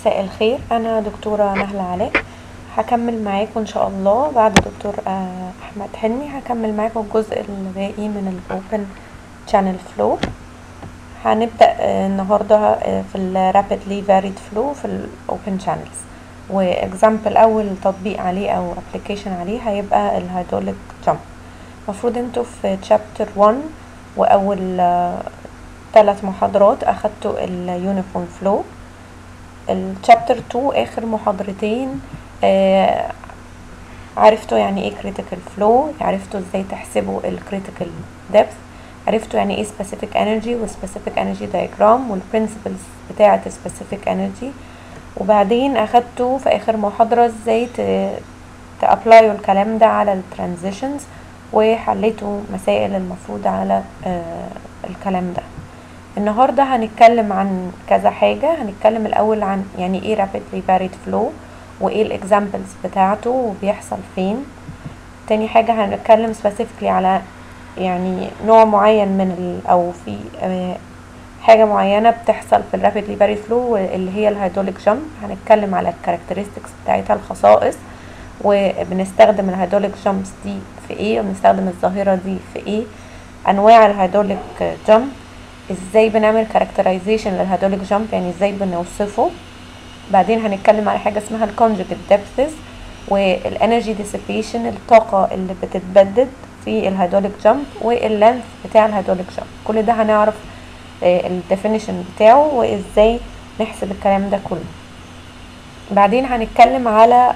مساء الخير انا دكتورة نهلة علاء هكمل معاكم ان شاء الله بعد دكتور آه، احمد حلمي هكمل معاكم الجزء الباقي من الاوبن channel flow هنبدأ آه، النهاردة آه، في ال rapidly varied flow في الاوبن channels واكزامبل اول تطبيق عليه او application عليه هيبقى الهيدروليك جامب المفروض انتوا في chapter 1 واول ثلاث محاضرات اخدتوا اليونيفورم فلو الشابتر 2 اخر محاضرتين آه عرفتوا يعني ايه critical flow عرفتوا ازاي تحسبوا ال critical depth عرفتوا يعني ايه specific energy و specific energy diagram وال principles بتاعة specific energy وبعدين اخدتوا في اخر محاضرة ازاي تابلايوا الكلام ده على ال transitions وحليتوا مسائل المفروض على آه الكلام ده النهاردة هنتكلم عن كذا حاجة هنتكلم الأول عن يعني ايه rapidly varied flow وايه الاكزامبلز بتاعته وبيحصل فين تاني حاجة هنتكلم specifically على يعني نوع معين من ال أو في آه حاجة معينة بتحصل في الرابيدلي فاريد فلو اللي هي الهيدروليك جامب هنتكلم على الكاركترستكس بتاعتها الخصائص وبنستخدم الهيدروليك جامبس دي في ايه وبنستخدم الظاهرة دي في ايه انواع الهيدروليك جامب ازاي بنعمل كاركترايزيشن للهيدروليك جامب يعني ازاي بنوصفه بعدين هنتكلم على حاجه اسمها الكونجكت ديبثز والانرجي ديسيبيشن الطاقه اللي بتتبدد في الهيدروليك جامب واللينث بتاع الهيدروليك جامب كل ده هنعرف الديفينيشن بتاعه وازاي نحسب الكلام ده كله بعدين هنتكلم على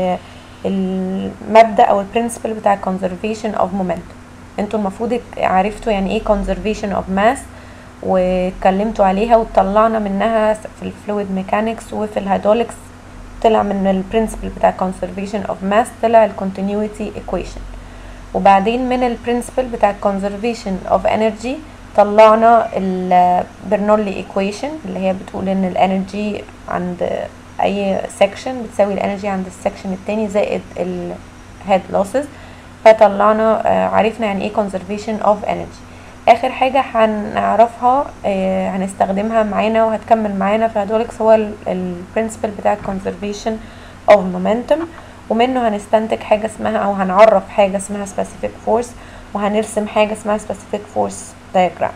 المبدا او البرنسبل بتاع conservation of momentum انتوا المفروض عرفتوا يعني ايه conservation of mass واتكلمتوا عليها وطلعنا منها في الفلويد ميكانكس وفي الهيدروليكس طلع من البرنسبل بتاع conservation of mass طلع الكونتينيوتي equation وبعدين من البرنسبل بتاع conservation of energy طلعنا البرنولي equation اللي هي بتقول ان الانرجي عند اي سيكشن بتساوي الانرجي عند السكشن التاني زائد الهيد لوسز فطلعنا عرفنا يعني ايه conservation of energy اخر حاجة هنعرفها آه هنستخدمها معانا وهتكمل معانا في الهيدروليكس هو البرنسبل بتاع conservation of momentum ومنه هنستنتج حاجة اسمها او هنعرف حاجة اسمها specific force وهنرسم حاجة اسمها specific force diagram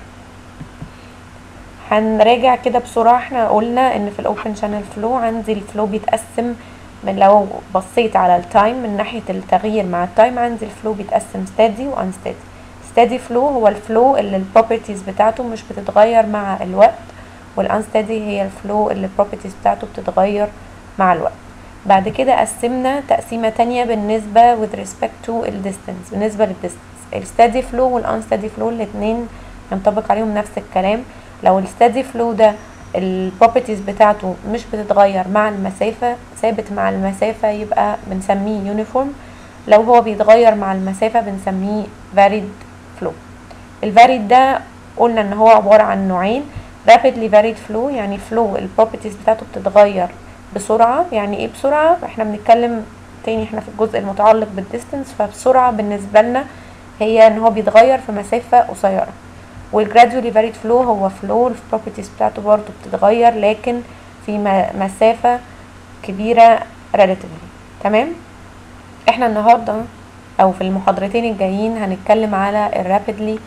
هنراجع كده بسرعة احنا قلنا ان في الاوبن شانل فلو عندي الفلو بيتقسم من لو بصيت على التايم من ناحية التغيير مع التايم عندي الفلو بيتقسم steady و unsteady steady flow هو الفلو اللي البروبرتيز بتاعته مش بتتغير مع الوقت والانستدي هي الفلو اللي البروبرتيز بتاعته بتتغير مع الوقت بعد كده قسمنا تقسيمة تانية بالنسبة with respect to distance بالنسبة للديستنس الستادي فلو والانستدي فلو الاتنين ينطبق عليهم نفس الكلام لو الستادي فلو ده البروبرتيز بتاعته مش بتتغير مع المسافة ثابت مع المسافة يبقى بنسميه يونيفورم لو هو بيتغير مع المسافة بنسميه varied flow الفاريد ده قلنا ان هو عبارة عن نوعين rapidly varied flow يعني flow البروبرتيز بتاعته بتتغير بسرعة يعني ايه بسرعة احنا بنتكلم تاني احنا في الجزء المتعلق بالديستنس فبسرعة بالنسبة لنا هي ان هو بيتغير في مسافة قصيرة والجرادولي varied flow هو flow البروبرتيز بتاعته برضه بتتغير لكن في مسافة كبيرة relatively تمام احنا النهارده او في المحاضرتين الجايين هنتكلم على الرابيدلي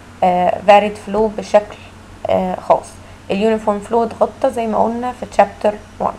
فاريد فلو بشكل uh, خاص اليونيفورم فلو اتغطى زي ما قلنا في تشابتر 1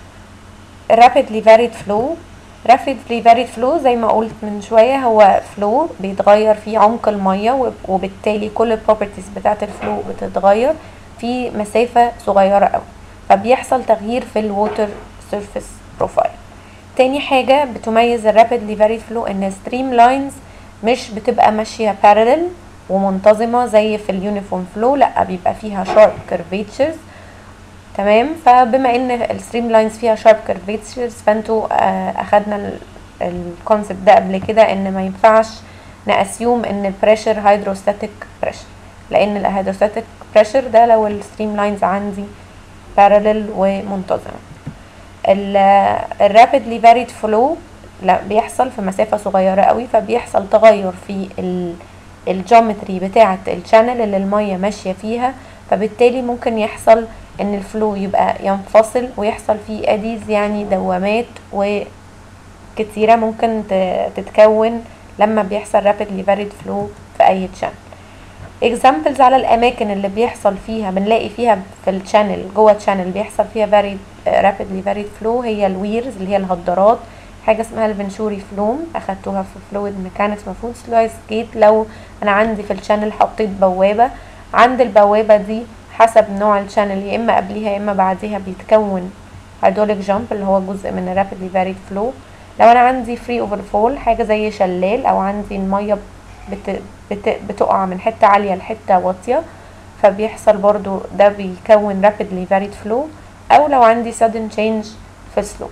الرابيدلي فاريد فلو رابيدلي فاريد فلو زي ما قلت من شويه هو فلو بيتغير فيه عمق الميه وبالتالي كل البروبرتيز بتاعه الفلو بتتغير في مسافه صغيره قوي فبيحصل تغيير في الووتر سيرفيس بروفايل تاني حاجة بتميز الرابيدلي فاريد فلو ان الستريم لاينز مش بتبقى ماشية بارلل ومنتظمة زي في اليونيفورم فلو لا بيبقى فيها شارب كيرفيتشرز تمام فبما ان الستريم لاينز فيها شارب كيرفيتشرز فانتوا آه اخدنا الكونسبت ده قبل كده ان ما ينفعش ناسيوم ان البريشر هيدروستاتيك بريشر لان الهيدروستاتيك بريشر ده لو الستريم لاينز عندي بارلل ومنتظمه الرابيدلي فاريد فلو لا بيحصل في مسافه صغيره قوي فبيحصل تغير في الجيومتري بتاعه الشانل اللي الميه ماشيه فيها فبالتالي ممكن يحصل ان الفلو يبقى ينفصل ويحصل فيه اديز يعني دوامات وكتيرة ممكن تتكون لما بيحصل rapidly varied flow في اي channel examples على الاماكن اللي بيحصل فيها بنلاقي فيها في الشانل جوه الشانل بيحصل فيها very rapidly varied flow هي الويرز اللي هي الهدرات حاجه اسمها الفنشوري فلوم اخدتوها في فلويد ميكانكس المفروض سلايس جيت لو انا عندي في الشانل حطيت بوابه عند البوابه دي حسب نوع الشانل يا اما قبليها يا اما بعديها بيتكون هيدروليك جامب اللي هو جزء من الرابيدلي فاريد فلو لو انا عندي فري اوفر فول حاجه زي شلال او عندي الميه بت بت بتقع من حته عاليه لحته واطيه فبيحصل برضو ده بيكون rapidly varied flow او لو عندي sudden change في slope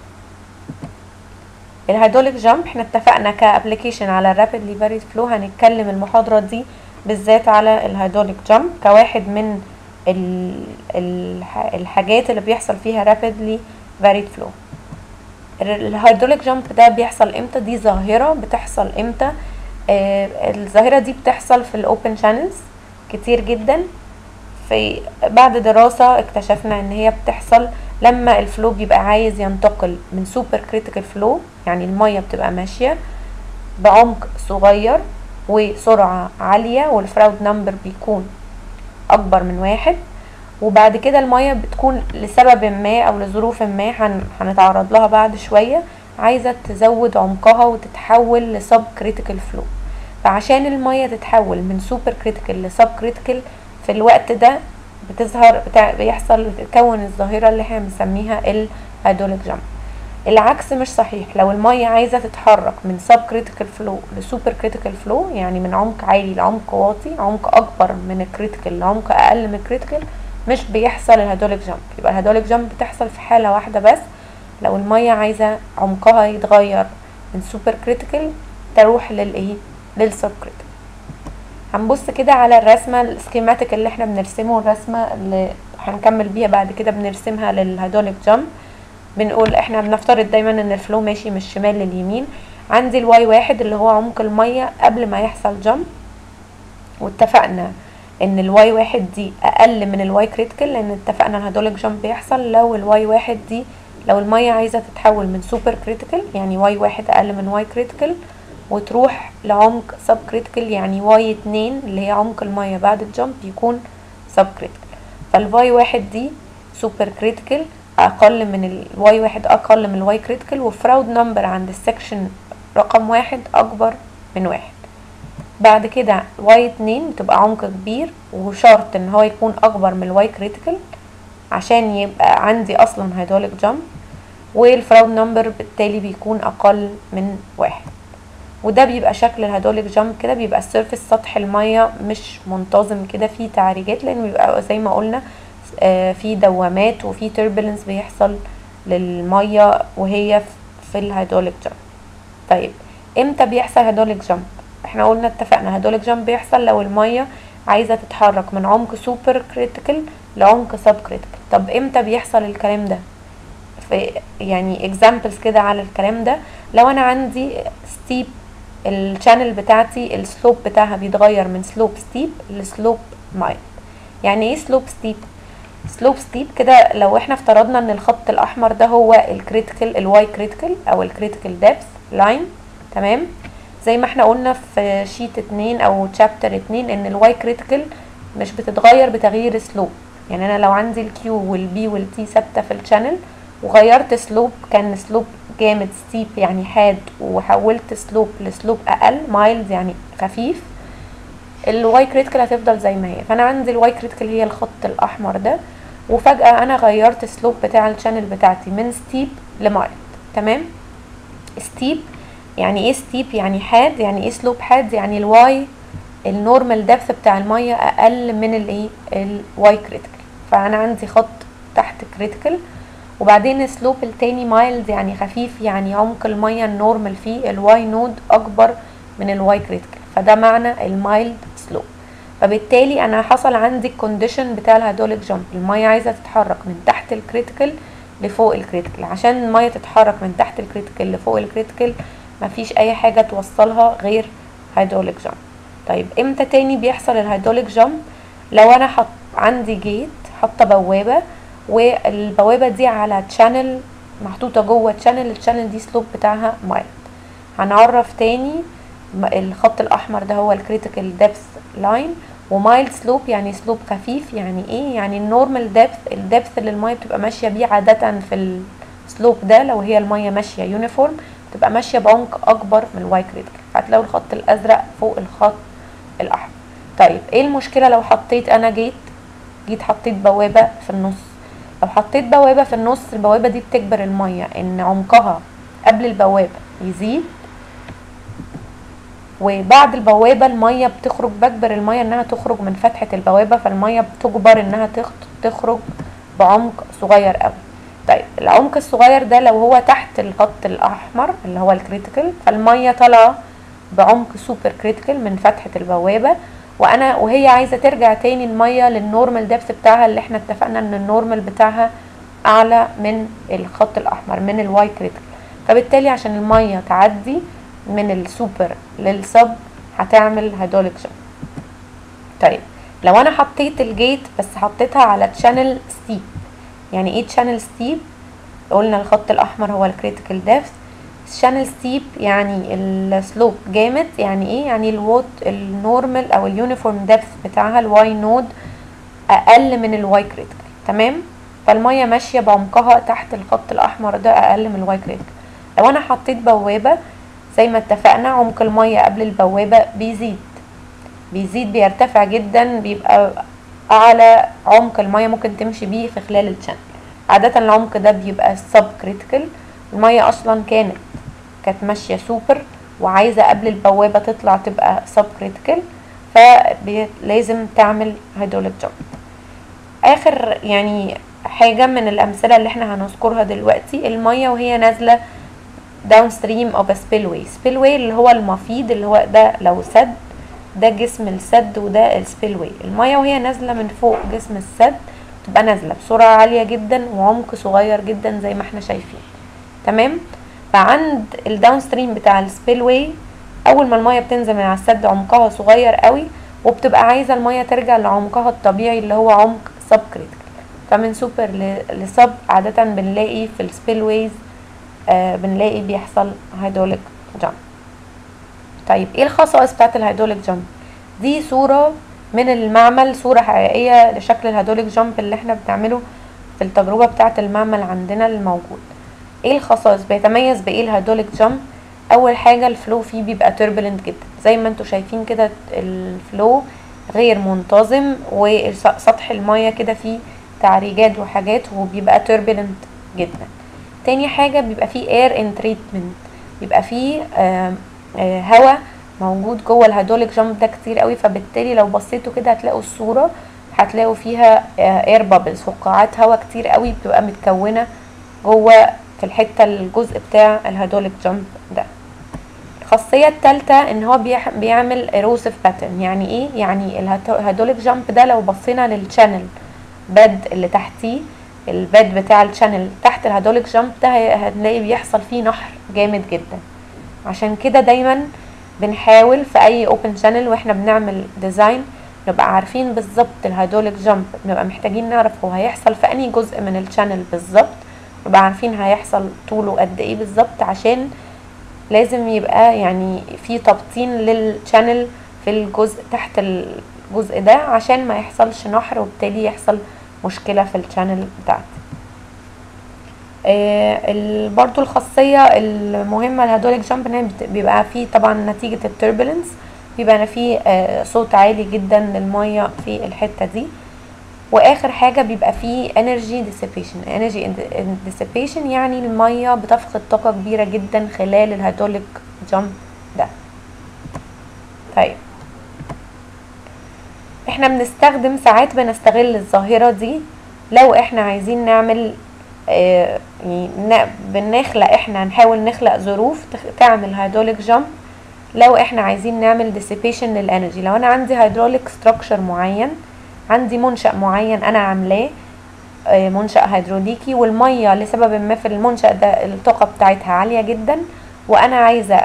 الهيدروليك جامب احنا اتفقنا كابليكيشن على الرابيدلي فاريد فلو هنتكلم المحاضره دي بالذات على الهيدروليك جامب كواحد من ال ال الحاجات اللي بيحصل فيها رابيدلي فاريد فلو الهيدروليك جامب ده بيحصل امتى دي ظاهره بتحصل امتى آه الظاهره دي بتحصل في الاوبن شانلز كتير جدا في بعد دراسه اكتشفنا ان هي بتحصل لما الفلو بيبقى عايز ينتقل من سوبر كريتيكال فلو يعني المية بتبقى ماشية بعمق صغير وسرعة عالية والفراود نمبر بيكون أكبر من واحد وبعد كده المية بتكون لسبب ما أو لظروف ما هن... هنتعرض لها بعد شوية عايزة تزود عمقها وتتحول لسب كريتيكال فلو فعشان المية تتحول من سوبر كريتيكال لسب كريتيكال في الوقت ده بتظهر بتاع بيحصل بتتكون الظاهرة اللي احنا بنسميها الهيدروليك جامب العكس مش صحيح لو المية عايزة تتحرك من سب كريتيكال فلو لسوبر كريتيكال فلو يعني من عمق عالي لعمق واطي عمق اكبر من الكريتيكال لعمق اقل من الكريتيكال مش بيحصل الهيدروليك جامب يبقى الهيدروليك جامب بتحصل في حالة واحدة بس لو المية عايزة عمقها يتغير من سوبر كريتيكال تروح للايه للسب كريتيكال هنبص كده على الرسمة السكيماتيك اللي احنا بنرسمه الرسمة اللي هنكمل بيها بعد كده بنرسمها للهيدروليك جامب بنقول احنا بنفترض دايما ان الفلو ماشي من الشمال لليمين عندي الواي واحد اللي هو عمق المية قبل ما يحصل جامب واتفقنا ان الواي واحد دي اقل من الواي كريتيكال لان اتفقنا الهيدروليك جامب بيحصل لو الواي واحد دي لو المية عايزة تتحول من سوبر كريتيكال يعني واي واحد اقل من واي كريتيكال وتروح لعمق سب كريتيكال يعني واي اتنين اللي هي عمق المية بعد الجامب يكون سب كريتيكال فالواي واحد دي سوبر كريتيكال اقل من الواي واحد اقل من الواي كريتيكال وفراود نمبر عند السكشن رقم واحد اكبر من واحد بعد كده واي اتنين بتبقى عمق كبير وشرط ان هو يكون اكبر من الواي كريتيكال عشان يبقى عندي اصلا هيدروليك جامب والفراود نمبر بالتالي بيكون اقل من واحد وده بيبقى شكل الهيدروليك جامب كده بيبقى السيرفيس سطح المية مش منتظم كده فيه تعريجات لان بيبقى زي ما قلنا آه في دوامات وفي تربلنس بيحصل للمية وهي في الهيدروليك جامب طيب امتى بيحصل هيدروليك جامب احنا قلنا اتفقنا هيدروليك جامب بيحصل لو المية عايزة تتحرك من عمق سوبر كريتيكال لعمق سب كريتيكال طب امتى بيحصل الكلام ده في يعني اكزامبلز كده على الكلام ده لو انا عندي ستيب الشانل بتاعتي السلوب بتاعها بيتغير من سلوب ستيب لسلوب مايل يعني ايه سلوب ستيب سلوب ستيب كده لو احنا افترضنا ان الخط الاحمر ده هو الكريتيكال الواي كريتيكال او الكريتيكال ديبث لاين تمام زي ما احنا قلنا في شيت اتنين او تشابتر اتنين ان الواي كريتيكال مش بتتغير بتغيير سلوب يعني انا لو عندي الكيو والبي والتي ثابته في الشانل وغيرت سلوب كان سلوب جامد ستيب يعني حاد وحولت سلوب لسلوب اقل مايلد يعني خفيف الواي كريتيكال هتفضل زي ما هي فانا عندي الواي كريتيكال هي الخط الاحمر ده وفجاه انا غيرت سلوب بتاع الشانل بتاعتي من ستيب لمايلد تمام ستيب يعني ايه ستيب يعني حاد يعني ايه سلوب حاد يعني الواي النورمال دبث بتاع الميه اقل من الايه الواي كريتيكال فانا عندي خط تحت كريتيكال وبعدين السلوب التاني مايلد يعني خفيف يعني عمق المية النورمال فيه الواي نود اكبر من الواي كريتيكال فده معنى المايلد سلوب فبالتالي انا حصل عندي الكونديشن بتاع الهيدروليك جامب المية عايزة تتحرك من تحت الكريتيكال لفوق الكريتيكال عشان المية تتحرك من تحت الكريتيكال لفوق الكريتيكال مفيش اي حاجة توصلها غير هيدروليك جامب طيب امتى تاني بيحصل الهيدروليك جامب لو انا حط عندي جيت حاطه بوابه والبوابه دي على تشانل محطوطه جوه تشانل التشانل دي سلوب بتاعها مايلد هنعرف تاني الخط الاحمر ده هو الكريتيكال ديبث لاين ومايلد سلوب يعني سلوب خفيف يعني ايه يعني النورمال ديبث الديبث اللي الميه بتبقى ماشيه بيه عاده في السلوب ده لو هي الميه ماشيه يونيفورم بتبقى ماشيه بعمق اكبر من الواي كريتيكال فهتلاقوا الخط الازرق فوق الخط الاحمر طيب ايه المشكله لو حطيت انا جيت جيت حطيت بوابه في النص لو حطيت بوابه في النص البوابه دي بتجبر الميه ان عمقها قبل البوابه يزيد وبعد البوابه الميه بتخرج بجبر الميه انها تخرج من فتحه البوابه فالميه بتجبر انها تخرج بعمق صغير قوي طيب العمق الصغير ده لو هو تحت الخط الاحمر اللي هو الكريتيكال فالميه طالعه بعمق سوبر كريتيكال من فتحه البوابه وانا وهي عايزه ترجع تاني الميه للنورمال ديبث بتاعها اللي احنا اتفقنا ان النورمال بتاعها اعلى من الخط الاحمر من الواي كريتيكال فبالتالي عشان الميه تعدي من السوبر للسب هتعمل هيدروليك جامب طيب لو انا حطيت الجيت بس حطيتها على تشانل ستيب يعني ايه تشانل ستيب قلنا الخط الاحمر هو الكريتيكال ديبث شانل ستيب يعني السلوب جامد يعني ايه يعني الوات النورمال او اليونيفورم ديبث بتاعها الواي نود اقل من الواي كريتيكال تمام فالميه ماشيه بعمقها تحت الخط الاحمر ده اقل من الواي كريتيكال لو انا حطيت بوابه زي ما اتفقنا عمق الميه قبل البوابه بيزيد بيزيد بيرتفع جدا بيبقى اعلى عمق الميه ممكن تمشي بيه في خلال الشانل عاده العمق ده بيبقى سب كريتيكال الميه اصلا كانت كانت ماشيه سوبر وعايزه قبل البوابه تطلع تبقى سب كريتيكال فلازم تعمل هيدروليك جامب اخر يعني حاجه من الامثله اللي احنا هنذكرها دلوقتي الميه وهي نازله داون ستريم اوف سبيل واي سبيل واي اللي هو المفيض اللي هو ده لو سد ده جسم السد وده السبيل واي الميه وهي نازله من فوق جسم السد تبقى نازله بسرعه عاليه جدا وعمق صغير جدا زي ما احنا شايفين تمام فعند الداون ستريم بتاع السبيل واي اول ما الميه بتنزل من على السد عمقها صغير قوي وبتبقى عايزه الميه ترجع لعمقها الطبيعي اللي هو عمق سب كريتيكال فمن سوبر لسب عاده بنلاقي في السبيل ويز آه بنلاقي بيحصل هيدروليك جامب طيب ايه الخصائص بتاعت الهيدروليك جامب دي صوره من المعمل صوره حقيقيه لشكل الهيدروليك جامب اللي احنا بنعمله في التجربه بتاعت المعمل عندنا الموجود ايه الخصائص بيتميز بايه الهيدروليك جامب اول حاجه الفلو فيه بيبقى توربulent جدا زي ما انتم شايفين كده الفلو غير منتظم وسطح الميه كده فيه تعريجات وحاجات وبيبقى turbulent جدا تاني حاجة بيبقى فيه air in treatment بيبقى فيه آه آه هواء موجود جوه الهيدروليك جامب ده كتير قوي فبالتالي لو بصيتوا كده هتلاقوا الصورة هتلاقوا فيها آه air bubbles فقاعات هواء كتير قوي بتبقى متكونة جوه في الحتة الجزء بتاع الهيدروليك جامب ده الخاصية التالتة ان هو بيعمل erosive pattern يعني ايه يعني الهيدروليك جامب ده لو بصينا للشانل باد اللي تحتيه الباد بتاع الشانل تحت الهيدروليك جامب ده هنلاقي بيحصل فيه نحر جامد جدا عشان كده دايما بنحاول في اي اوبن شانل واحنا بنعمل ديزاين نبقى عارفين بالظبط الهيدروليك جامب نبقى محتاجين نعرف هو هيحصل في انهي جزء من الشانل بالظبط نبقى عارفين هيحصل طوله قد ايه بالظبط عشان لازم يبقى يعني في تبطين للشانل في الجزء تحت الجزء ده عشان ما يحصلش نحر وبالتالي يحصل مشكلة في الشانل بتاعتي آه برضو الخاصية المهمة لهيدروليك جامب ان بيبقى فيه طبعا نتيجة التربulence بيبقى فيه آه صوت عالي جدا للمية في الحتة دي واخر حاجة بيبقى فيه energy dissipation energy dissipation يعني المية بتفقد طاقة كبيرة جدا خلال الهيدروليك جامب ده طيب احنا بنستخدم ساعات بنستغل الظاهرة دي لو احنا عايزين نعمل اه يعني بنخلق احنا نحاول نخلق ظروف تعمل هيدروليك جامب لو احنا عايزين نعمل ديسيبيشن للانرجي لو انا عندي هيدروليك ستراكشر معين عندي منشأ معين انا عاملاه اه منشأ هيدروليكي والمية لسبب ما في المنشأ ده الطاقة بتاعتها عالية جدا وانا عايزة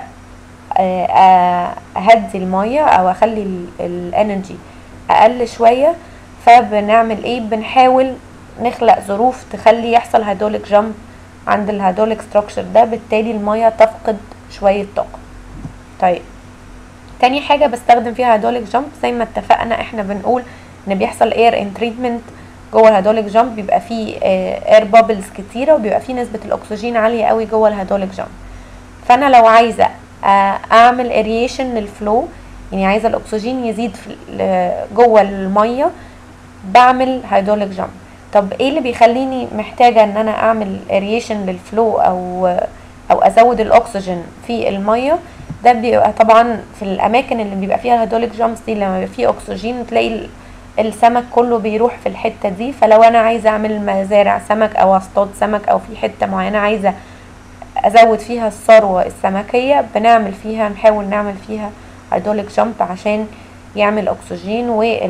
اه اهدي المية او اخلي الانرجي اقل شويه فبنعمل ايه بنحاول نخلق ظروف تخلي يحصل هيدروليك جامب عند الهيدروليك ستراكشر ده بالتالي المية تفقد شوية طاقة طيب تاني حاجة بستخدم فيها هيدروليك جامب زي ما اتفقنا احنا بنقول ان بيحصل اير ان تريتمنت جوه الهيدروليك جامب بيبقى فيه اير بابلز كتيرة وبيبقى فيه نسبة الاكسجين عالية قوي جوه الهيدروليك جامب فانا لو عايزة آه، اعمل اريشن للفلو يعني عايزة الاكسجين يزيد في ال- جوه المية بعمل هيدروليك جامب طب ايه اللي بيخليني محتاجة ان انا اعمل اريشن للفلو او او ازود الاكسجين في المية ده بيبقى طبعا في الاماكن اللي بيبقى فيها الهيدروليك جامبس دي لما بيبقى فيه اكسجين تلاقي ال- السمك كله بيروح في الحتة دي فلو انا عايزة اعمل مزارع سمك او اصطاد سمك او في حتة معينة عايزة ازود فيها الثروة السمكية بنعمل فيها نحاول نعمل فيها هيدروليك جامب عشان يعمل اكسجين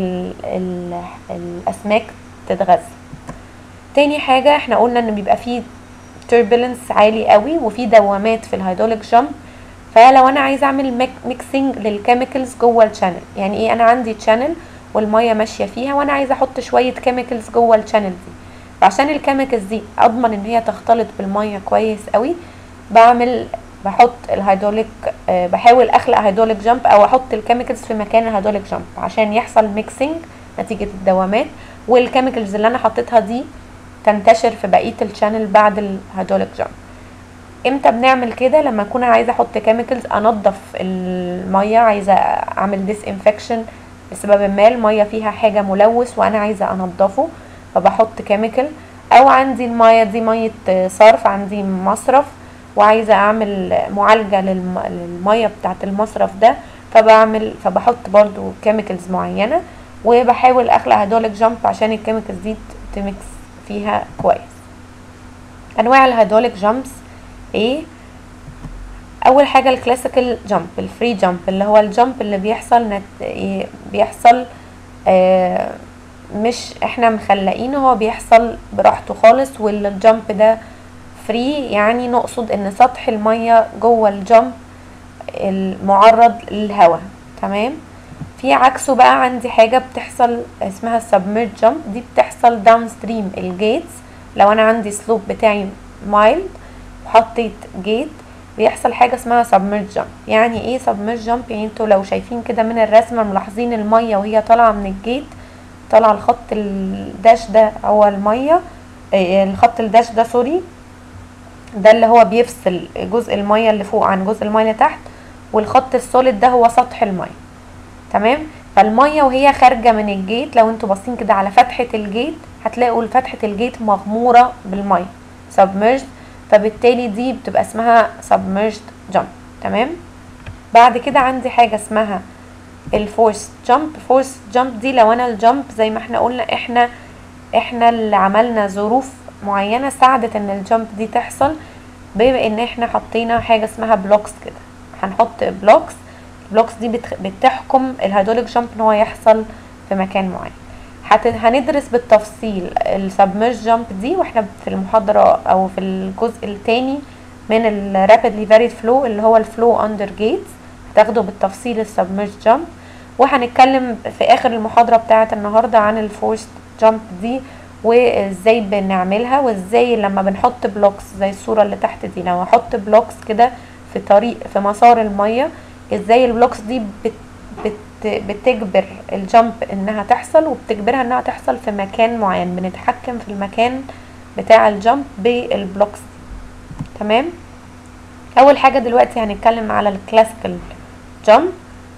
والاسماك تتغذى تاني حاجة احنا قلنا ان بيبقى فيه turbulence عالي قوي وفي دوامات في الهيدروليك جامب فلو انا عايزه اعمل ميكسنج للكيميكلز جوه الشانل يعني ايه انا عندي تشانل والميه ماشيه فيها وانا عايزه احط شويه كيميكلز جوه الشانل دي فعشان الكيميكلز دي اضمن ان هي تختلط بالميه كويس قوي بعمل بحط الهيدروليك آه بحاول اخلق هيدروليك جامب او احط الكيميكلز في مكان الهيدروليك جامب عشان يحصل ميكسنج نتيجه الدوامات والكيميكلز اللي انا حطيتها دي تنتشر في بقيه الشانل بعد الهيدروليك جامب امتى بنعمل كده لما اكون عايزه احط كيميكلز انضف الميه عايزه اعمل ديس انفكشن بسبب ما الميه فيها حاجه ملوث وانا عايزه انضفه فبحط كيميكال او عندي الميه دي ميه صرف عندي مصرف وعايزه اعمل معالجه للم... للميه بتاعه المصرف ده فبعمل فبحط برضو كيميكلز معينه وبحاول اخلق هيدروليك جامب عشان الكيميكلز دي تميكس فيها كويس انواع الهيدروليك جامبس ايه اول حاجه الكلاسيكال جامب الفري جامب اللي هو الجامب اللي بيحصل نت... إيه بيحصل آه مش احنا مخلقينه هو بيحصل براحته خالص والجامب ده فري يعني نقصد ان سطح الميه جوه الجامب المعرض للهواء تمام في عكسه بقى عندي حاجه بتحصل اسمها السبميرج جامب دي بتحصل داون ستريم الجيتس لو انا عندي سلوب بتاعي مايلد وحطيت جيت بيحصل حاجه اسمها سبميرج جامب يعني ايه سبميرج جامب يعني انتوا لو شايفين كده من الرسمه ملاحظين الميه وهي طالعه من الجيت طالعه الخط الداش ده هو الميه الخط الداش ده سوري ده اللي هو بيفصل جزء الميه اللي فوق عن جزء الميه اللي تحت والخط السوليد ده هو سطح الميه تمام فالميه وهي خارجه من الجيت لو انتوا باصين كده على فتحه الجيت هتلاقوا فتحه الجيت مغموره بالميه submerged فبالتالي دي بتبقى اسمها submerged jump تمام بعد كده عندي حاجه اسمها الفورس جامب فورس جامب دي لو انا الجامب زي ما احنا قلنا احنا احنا اللي عملنا ظروف معينه ساعدت ان الجامب دي تحصل بما ان احنا حطينا حاجه اسمها بلوكس كده هنحط بلوكس البلوكس دي بتحكم الهيدروليك جامب ان هو يحصل في مكان معين هندرس بالتفصيل السبمرج جامب دي واحنا في المحاضره او في الجزء الثاني من الرابيدلي فاريد فلو اللي هو الفلو اندر جيتس هتاخدوا بالتفصيل السبمرج جامب وهنتكلم في اخر المحاضره بتاعه النهارده عن الفورست جامب دي وازاي بنعملها وازاي لما بنحط بلوكس زي الصوره اللي تحت دي لما احط بلوكس كده في طريق في مسار الميه ازاي البلوكس دي بت بت بتجبر الجامب انها تحصل وبتجبرها انها تحصل في مكان معين بنتحكم في المكان بتاع الجامب بالبلوكس دي تمام اول حاجه دلوقتي هنتكلم على الكلاسيكال جامب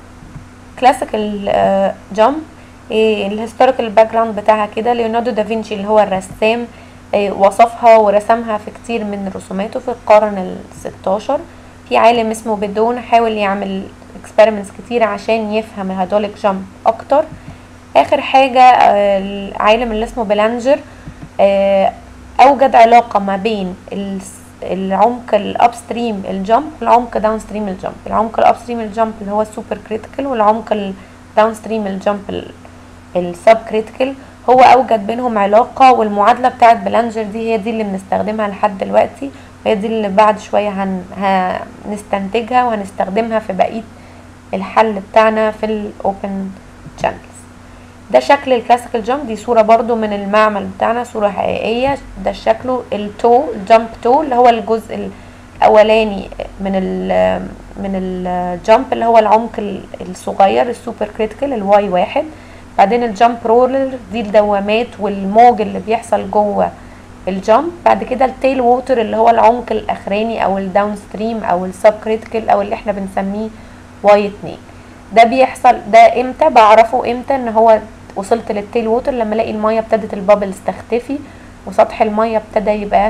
كلاسيكال جامب الهيستوريكال باك جراوند بتاعها كده ليوناردو دافنشي اللي هو الرسام وصفها ورسمها في كتير من رسوماته في القرن الستاشر في عالم اسمه بدون حاول يعمل اكسبيرمنتس كتير عشان يفهم الهيدروليك جامب اكتر اخر حاجه العالم اللي اسمه بلانجر اوجد علاقه ما بين العمق الابستريم الجامب والعمق داون ستريم الجامب العمق الابستريم الجامب اللي هو السوبر كريتيكال والعمق الداون ستريم الجامب السب كريتيكال هو اوجد بينهم علاقه والمعادله بتاعه بلانجر دي هي دي اللي بنستخدمها لحد دلوقتي وهي دي اللي بعد شويه هن... هنستنتجها وهنستخدمها في بقيه الحل بتاعنا في الاوبن شانلز ده شكل الكلاسيكال جامب دي صورة برضو من المعمل بتاعنا صورة حقيقية ده شكله التو الجامب تو اللي هو الجزء الاولاني من ال من الجامب اللي هو العمق ال- الصغير السوبر كريتيكال الواي واحد بعدين الجامب رولر دي الدوامات والموج اللي بيحصل جوه الجامب بعد كده التيل ووتر اللي هو العمق الاخراني او الداون ستريم او السب كريتيكال او اللي احنا بنسميه واي اتنين ده بيحصل ده امتى بعرفه امتى ان هو وصلت للتيل ووتر لما الاقي الميه ابتدت البابلز تختفي وسطح الميه ابتدى يبقى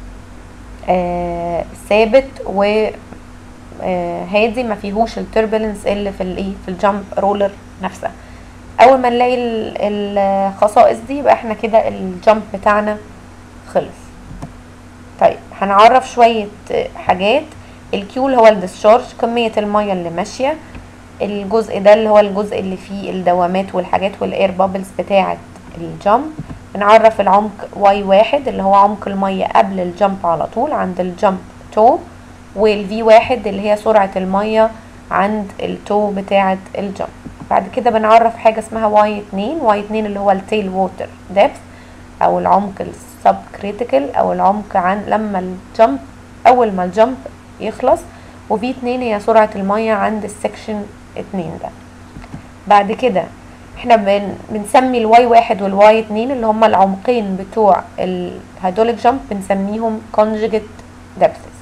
آه ثابت و آه هادي ما فيهوش التربلنس اللي في الايه في الجامب رولر نفسها اول ما نلاقي ال- الخصائص دي يبقى احنا كده الجامب بتاعنا خلص طيب هنعرف شوية آه، حاجات الكيو اللي هو الديسشارج كمية المية اللي ماشية الجزء ده اللي هو الجزء اللي فيه الدوامات والحاجات والاير بابلز بتاعة الجامب بنعرف العمق واي واحد اللي هو عمق المية قبل الجامب على طول عند الجامب تو والفي واحد اللي هي سرعة المية عند التو بتاعة الجامب بعد كده بنعرف حاجة اسمها واي اتنين واي اتنين اللي هو التيل ووتر ديبث او العمق السب كريتيكال او العمق عن لما الجامب اول ما الجامب يخلص وفي اتنين هي سرعة المية عند السكشن اتنين ده بعد كده احنا بن بنسمي الواي واحد والواي اتنين اللي هما العمقين بتوع الهيدروليك جامب بنسميهم conjugate depths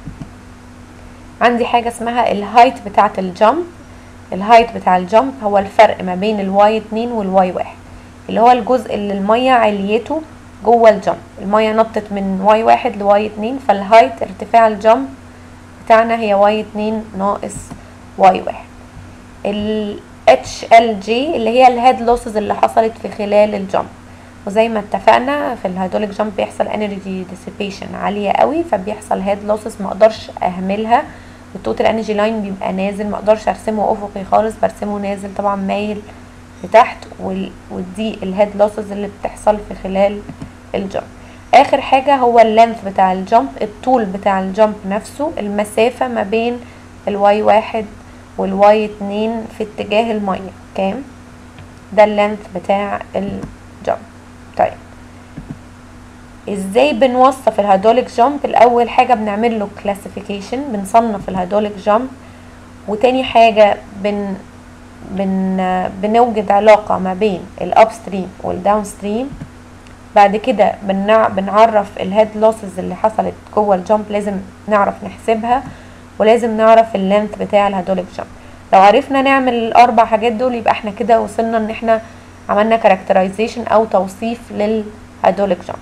عندي حاجة اسمها الهايت بتاعة الجامب الهايت بتاع الجامب هو الفرق ما بين الواي اتنين والواي واحد اللي هو الجزء اللي المية عليته جوه الجامب المية نطت من واي واحد لواي اتنين فالهايت ارتفاع الجامب بتاعنا هي واي اتنين ناقص واي واحد ال HLG اللي هي الهيد لوسز اللي حصلت في خلال الجامب وزي ما اتفقنا في الهيدروليك جامب بيحصل انرجي ديسيبيشن عاليه قوي فبيحصل هيد لوسز ما اقدرش اهملها والتوتال انرجي لاين بيبقى نازل ما اقدرش ارسمه افقي خالص برسمه نازل طبعا مايل لتحت وال- ودي الهيد لوسز اللي بتحصل في خلال الجامب اخر حاجه هو اللينث بتاع الجامب الطول بتاع الجامب نفسه المسافه ما بين الواي واحد والواي اتنين في اتجاه الميه كام ده اللينث بتاع الجامب طيب ازاي بنوصف الهيدروليك جامب الاول حاجه بنعمل له كلاسيفيكيشن بنصنف الهيدروليك جامب وتاني حاجه بن بن بنوجد علاقه ما بين الاب ستريم والداون ستريم بعد كده بنع... بنعرف الهيد لوسز اللي حصلت جوه الجامب لازم نعرف نحسبها ولازم نعرف اللينث بتاع الهيدروليك جامب لو عرفنا نعمل الاربع حاجات دول يبقى احنا كده وصلنا ان احنا عملنا كاركترايزيشن او توصيف للهيدروليك جامبس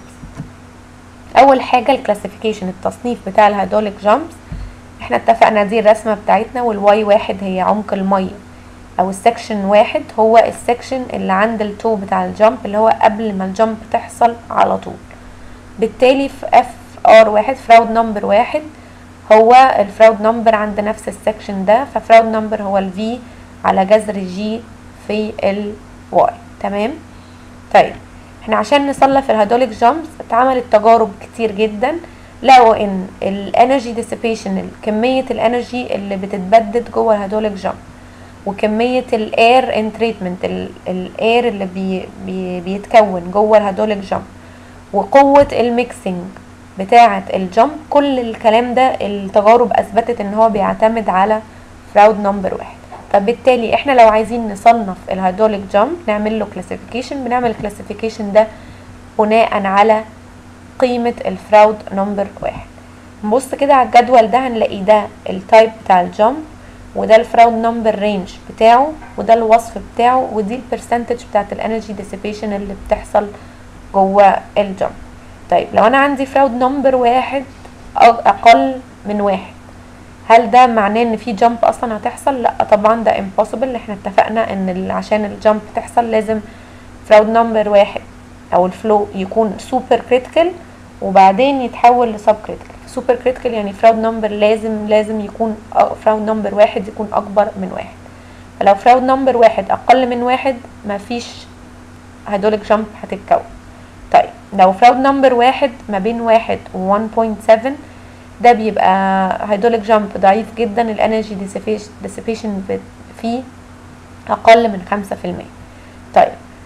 اول حاجه الكلاسيفيكيشن التصنيف بتاع الهيدروليك جامبس احنا اتفقنا دي الرسمه بتاعتنا والواي واحد هي عمق الميه او السكشن واحد هو السكشن اللي عند التو بتاع الجامب اللي هو قبل ما الجامب تحصل على طول بالتالي في اف ار واحد فراود نمبر واحد هو الفراود نمبر عند نفس السكشن ده ففراود نمبر هو الفي على جذر جي في الواي تمام طيب احنا عشان نصنف الهيدروليك جامبس اتعملت تجارب كتير جدا لقوا ان الانرجي ديسيبيشن كميه الانرجي اللي بتتبدد جوه الهيدروليك جامب وكميه الاير ان تريتمنت الاير اللي بي بي بيتكون جوه الهيدروليك جامب وقوه الميكسنج بتاعه الجامب كل الكلام ده التجارب اثبتت ان هو بيعتمد على فراود نمبر واحد فبالتالي احنا لو عايزين نصنف الهيدروليك جامب نعمل له كلاسيفيكيشن بنعمل الكلاسيفيكيشن ده بناء على قيمة الفراود نمبر واحد نبص كده على الجدول ده هنلاقي ده التايب بتاع الجامب وده الفراود نمبر رينج بتاعه وده الوصف بتاعه ودي البرسنتج بتاعت الانرجي ديسيبيشن اللي بتحصل جوه الجامب طيب لو انا عندي فراود نمبر واحد اقل من واحد هل ده معناه ان في جامب اصلا هتحصل لا طبعا ده امبوسيبل احنا اتفقنا ان ال- عشان الجامب تحصل لازم فراود نمبر واحد او الفلو يكون سوبر كريتيكال وبعدين يتحول لسب كريتيكال سوبر كريتيكال يعني فراود نمبر لازم لازم يكون فراود نمبر واحد يكون اكبر من واحد فلو فراود نمبر واحد اقل من واحد مفيش هيدروليك جامب هتتكون طيب لو فراود نمبر واحد ما بين واحد و 1.7 ده بيبقى هيدروليك جامب ضعيف جدا الانرجي ديسيبيشن فيه اقل من خمسة في المية طيب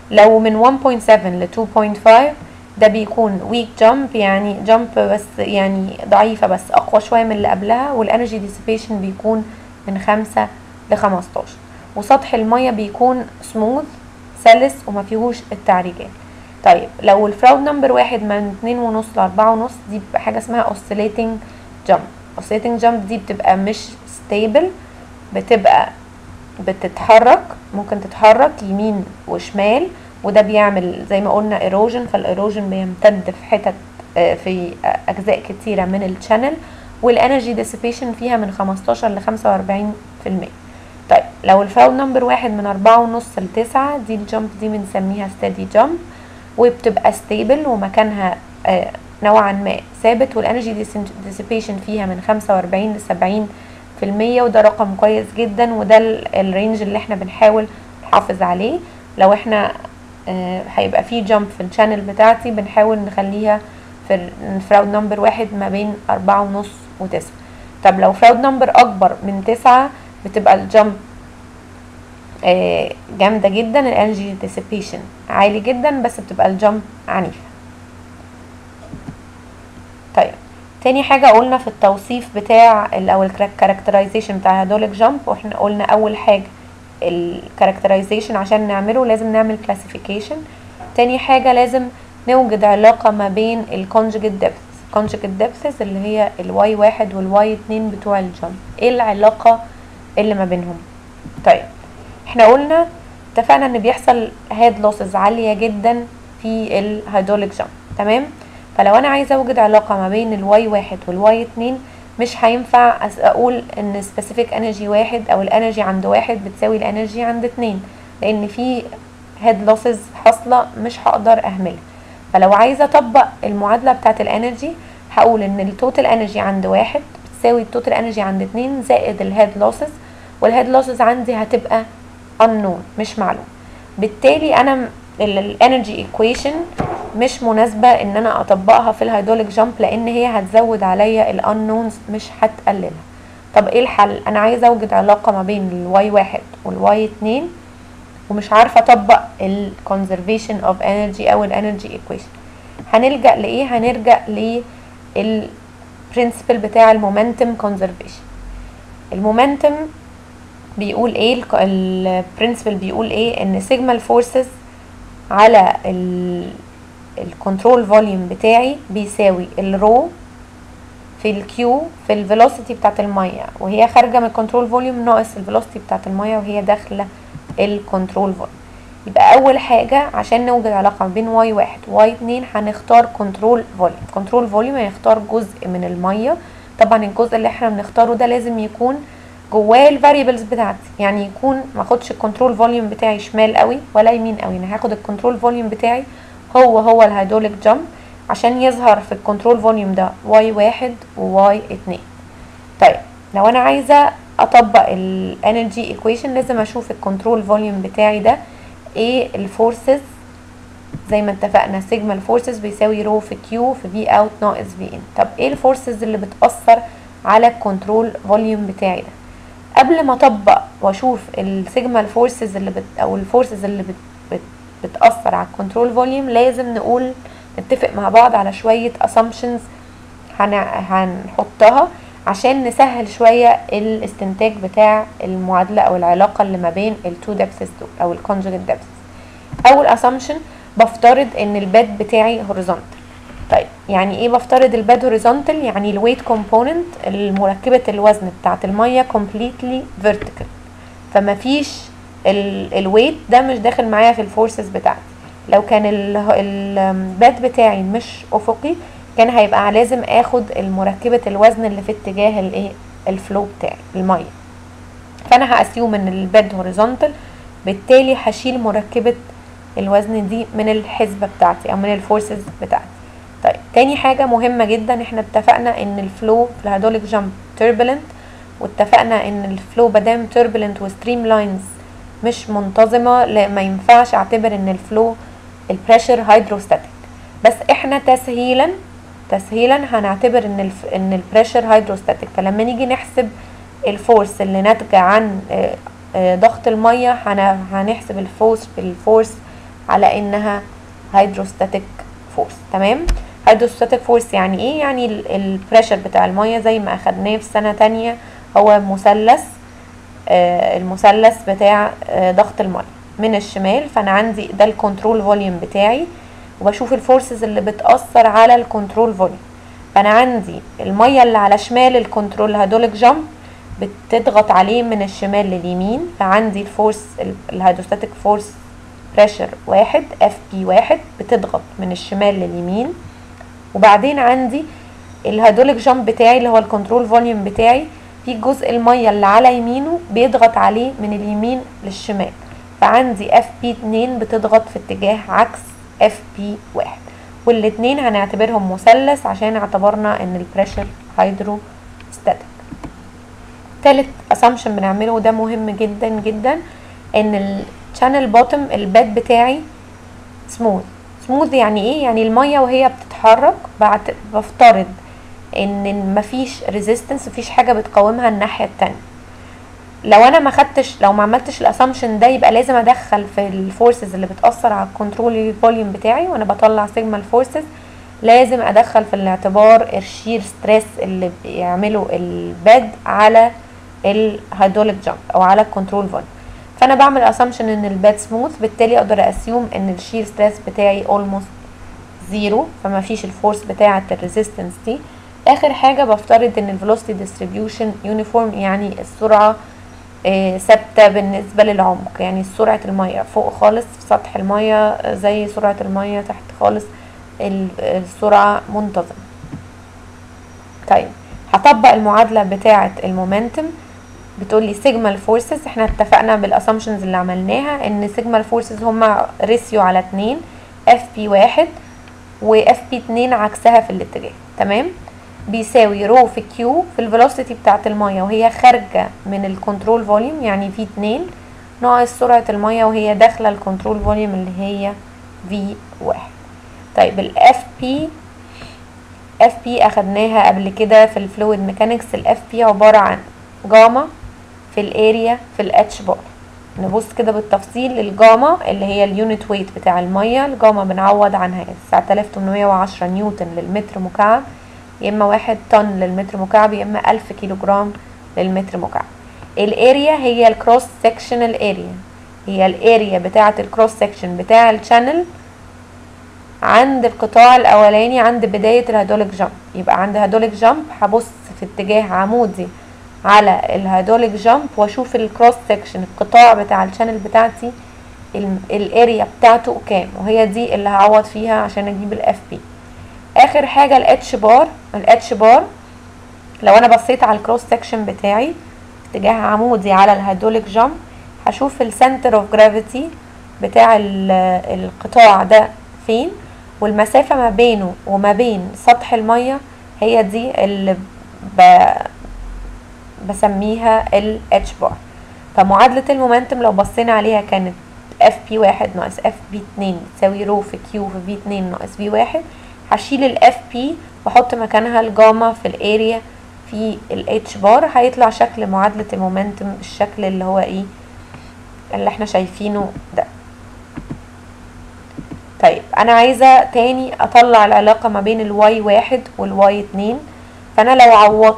لو من 1.7 ل 2.5 ده بيكون ويك جامب يعني جامب بس يعني ضعيفة بس أقوى شوية من اللي قبلها والانرجي ديسيبيشن بيكون من 5 ل 15 وسطح المية بيكون سموث سلس وما فيهوش التعريجات طيب لو الفراود نمبر واحد من اتنين ونص لأربعة ونص دي بتبقى حاجة اسمها oscillating jump oscillating jump دي بتبقى مش stable بتبقى بتتحرك ممكن تتحرك يمين وشمال وده بيعمل زي ما قلنا ايروجن فالايروجن بيمتد في حتت في اجزاء كتيره من الشانل والانرجي ديسيبيشن فيها من 15 ل 45% طيب لو الفراود نمبر واحد من أربعة ونص لتسعة دي الجامب دي بنسميها ستيدي جامب وبتبقى ستيبل ومكانها نوعا ما ثابت والانرجي ديسيبيشن فيها من 45 ل 70 في المية وده رقم كويس جدا وده الرينج اللي احنا بنحاول نحافظ عليه لو احنا هيبقى في جامب في الشانل بتاعتي بنحاول نخليها في الفراود نمبر واحد ما بين أربعة ونص وتسعة طب لو فراود نمبر أكبر من تسعة بتبقى الجامب جامدة جدا الانرجي ديسيبيشن عالي جدا بس بتبقى الجامب عنيفة طيب تاني حاجة قلنا في التوصيف بتاع او الكاركترايزيشن بتاع الهيدروليك جامب واحنا قلنا اول حاجة الكاركترايزيشن عشان نعمله لازم نعمل كلاسيفيكيشن تاني حاجة لازم نوجد علاقة ما بين الكونجكت ديبث كونجكت ديبثز اللي هي الواي واحد والواي اتنين بتوع الجامب ايه العلاقة اللي ما بينهم طيب احنا قلنا اتفقنا ان بيحصل هاد لوسز عالية جدا في الهيدروليك جامب تمام فلو انا عايزه اوجد علاقه ما بين الواي واحد والواي اتنين مش هينفع اقول ان سبيسيفيك انرجي واحد او الانرجي عند واحد بتساوي الانرجي عند اتنين لان في هيد لوسز حاصله مش هقدر اهملها فلو عايزه اطبق المعادله بتاعه الانرجي هقول ان التوتال انرجي عند واحد بتساوي التوتال انرجي عند اتنين زائد الهيد لوسز والهيد لوسز عندي هتبقى unknown مش معلوم بالتالي انا الانرجي ايكويشن مش مناسبة ان انا اطبقها في الهيدروليك جامب لان هي هتزود عليا الانونز مش هتقللها طب ايه الحل انا عايزة اوجد علاقة ما بين الواي واحد والواي اتنين ومش عارفة اطبق الكونزرفيشن اوف انرجي او الانرجي ايكويشن هنلجأ لايه هنرجع للبرنسبل بتاع المومنتم كونزرفيشن المومنتم بيقول ايه البرنسبل بيقول ايه ان سيجما الفورسز على الكنترول فوليوم بتاعي بيساوي الرو في الكيو في الفيلوسيتي بتاعت الميه وهي خارجه من الكنترول فوليوم ناقص الفيلوسيتي بتاعت الميه وهي داخله الكنترول فوليوم يبقى اول حاجه عشان نوجد علاقه ما بين واي واحد واي اتنين هنختار كنترول فوليوم كنترول فوليوم هنختار جزء من الميه طبعا الجزء اللي احنا بنختاره ده لازم يكون جواه الفاريبلز بتاعتي يعني يكون ما اخدش الكنترول فوليوم بتاعي شمال قوي ولا يمين قوي انا هاخد الكنترول فوليوم بتاعي هو هو الهيدروليك جامب عشان يظهر في الكنترول فوليوم ده واي واحد وواي اتنين طيب لو انا عايزه اطبق الانرجي ايكويشن لازم اشوف الكنترول فوليوم بتاعي ده ايه الفورسز زي ما اتفقنا سيجما الفورسز بيساوي رو في كيو في في اوت ناقص في ان طب ايه الفورسز اللي بتاثر على الكنترول فوليوم بتاعي ده قبل ما اطبق واشوف السيجما الفورسز اللي بت او الفورسز اللي بت بت بتاثر على الكنترول فوليوم لازم نقول نتفق مع بعض على شويه assumptions هن هنحطها عشان نسهل شويه الاستنتاج بتاع المعادله او العلاقه اللي ما بين التو ديبثز دول او الكونجوجيت ديبثز اول assumption بفترض ان البيد بتاعي horizontal طيب يعني ايه بفترض الباد هوريزونتال يعني الويت كومبوننت المركبه الوزن بتاعه الميه كومبليتلي فيرتيكال فما فيش الويت ده مش داخل معايا في الفورسز بتاعتي لو كان الباد بتاعي مش افقي كان هيبقى لازم اخد المركبه الوزن اللي في اتجاه الايه الفلو بتاعي الميه فانا هاسيوم ان الباد هوريزونتال بالتالي هشيل مركبه الوزن دي من الحسبه بتاعتي او من الفورسز بتاعتي طيب تاني حاجة مهمة جدا احنا اتفقنا ان الفلو في الهيدروليك جامب turbulent واتفقنا ان الفلو مادام turbulent وستريم لاينز مش منتظمة لا ما ينفعش اعتبر ان الفلو البريشر هيدروستاتيك بس احنا تسهيلا تسهيلا هنعتبر ان الف ان البريشر هيدروستاتيك فلما نيجي نحسب الفورس اللي ناتجة عن ضغط المية هنحسب الفورس الفورس على انها هيدروستاتيك فورس تمام هيدروستاتيك فورس يعني ايه يعني البريشر بتاع الميه زي ما اخدناه في سنه تانية هو مثلث آه المثلث بتاع آه ضغط الميه من الشمال فانا عندي ده الكنترول فوليوم بتاعي وبشوف الفورسز اللي بتاثر على الكنترول فوليوم فانا عندي الميه اللي على شمال الكنترول هيدروليك جامب بتضغط عليه من الشمال لليمين فعندي الفورس الهيدروستاتيك فورس بريشر واحد اف بي واحد بتضغط من الشمال لليمين وبعدين عندي الهيدروليك جامب بتاعي اللي هو الكنترول فوليوم بتاعي في جزء الميه اللي على يمينه بيضغط عليه من اليمين للشمال فعندي اف بي 2 بتضغط في اتجاه عكس اف بي واحد والاتنين هنعتبرهم مثلث عشان اعتبرنا ان البريشر هيدروستاتيك تالت اسامبشن بنعمله وده مهم جدا جدا ان الشانل بوتوم الباد بتاعي سموث سموث يعني ايه يعني الميه وهي بتتحرك بعد بفترض ان مفيش ريزيستنس مفيش حاجه بتقاومها الناحيه التانية لو انا ما خدتش لو ما عملتش الاسامبشن ده يبقى لازم ادخل في الفورسز اللي بتاثر على الكنترول فوليوم بتاعي وانا بطلع سيجما الفورسز لازم ادخل في الاعتبار الشير ستريس اللي بيعمله الباد على الهيدروليك جامب او على الكنترول فوليوم فانا بعمل اسامبشن ان الباد سموث بالتالي اقدر اسيوم ان الشير ستريس بتاعي اولموست زيرو فما فيش الفورس بتاعه الريزيستنس دي اخر حاجه بفترض ان الفيلوسيتي ديستريبيوشن يونيفورم يعني السرعه ثابته بالنسبه للعمق يعني سرعه الميه فوق خالص في سطح الميه زي سرعه الميه تحت خالص السرعه منتظمه طيب هطبق المعادله بتاعه المومنتم بتقول لي سيجما الفورسز احنا اتفقنا بالاسامبشنز اللي عملناها ان سيجما الفورسز هما ريسيو على اتنين اف بي واحد واف بي اتنين عكسها في الاتجاه تمام بيساوي رو في كيو في الفيلوسيتي بتاعت المية وهي خارجة من الكنترول فوليوم يعني في اتنين ناقص سرعة المية وهي داخلة الكنترول فوليوم اللي هي في واحد طيب الاف بي اف بي اخدناها قبل كده في الفلويد ميكانكس الاف بي عبارة عن جاما في الاريا في الاتش بار نبص كده بالتفصيل الجاما اللي هي اليونت ويت بتاع المية الجاما بنعوض عنها 9810 نيوتن للمتر مكعب يا اما واحد طن للمتر مكعب يا اما الف كيلو جرام للمتر مكعب الاريا هي الكروس سكشنال اريا هي الاريا بتاعه الكروس سكشن بتاع الشانل عند القطاع الاولاني عند بدايه الهيدروليك جامب يبقى عند هيدروليك جامب هبص في اتجاه عمودي على الهيدروليك جامب واشوف الكروس سكشن القطاع بتاع الشانل بتاعتي الاريا بتاعته كام وهي دي اللي هعوض فيها عشان اجيب الاف بي اخر حاجه الاتش بار الاتش بار لو انا بصيت على الكروس سكشن بتاعي اتجاه عمودي على الهيدروليك جامب هشوف السنتر اوف جرافيتي بتاع القطاع ده فين والمسافه ما بينه وما بين سطح الميه هي دي اللي ب... بسميها الاتش بار فمعادله المومنتم لو بصينا عليها كانت اف بي واحد ناقص اف بي اتنين بتساوي رو في كيو في في اتنين ناقص في واحد هشيل الاف بي واحط مكانها الجاما في الاريا في الاتش بار هيطلع شكل معادلة المومنتم الشكل اللي هو ايه اللي احنا شايفينه ده طيب انا عايزة تاني اطلع العلاقة ما بين الواي واحد والواي اتنين فانا لو عوضت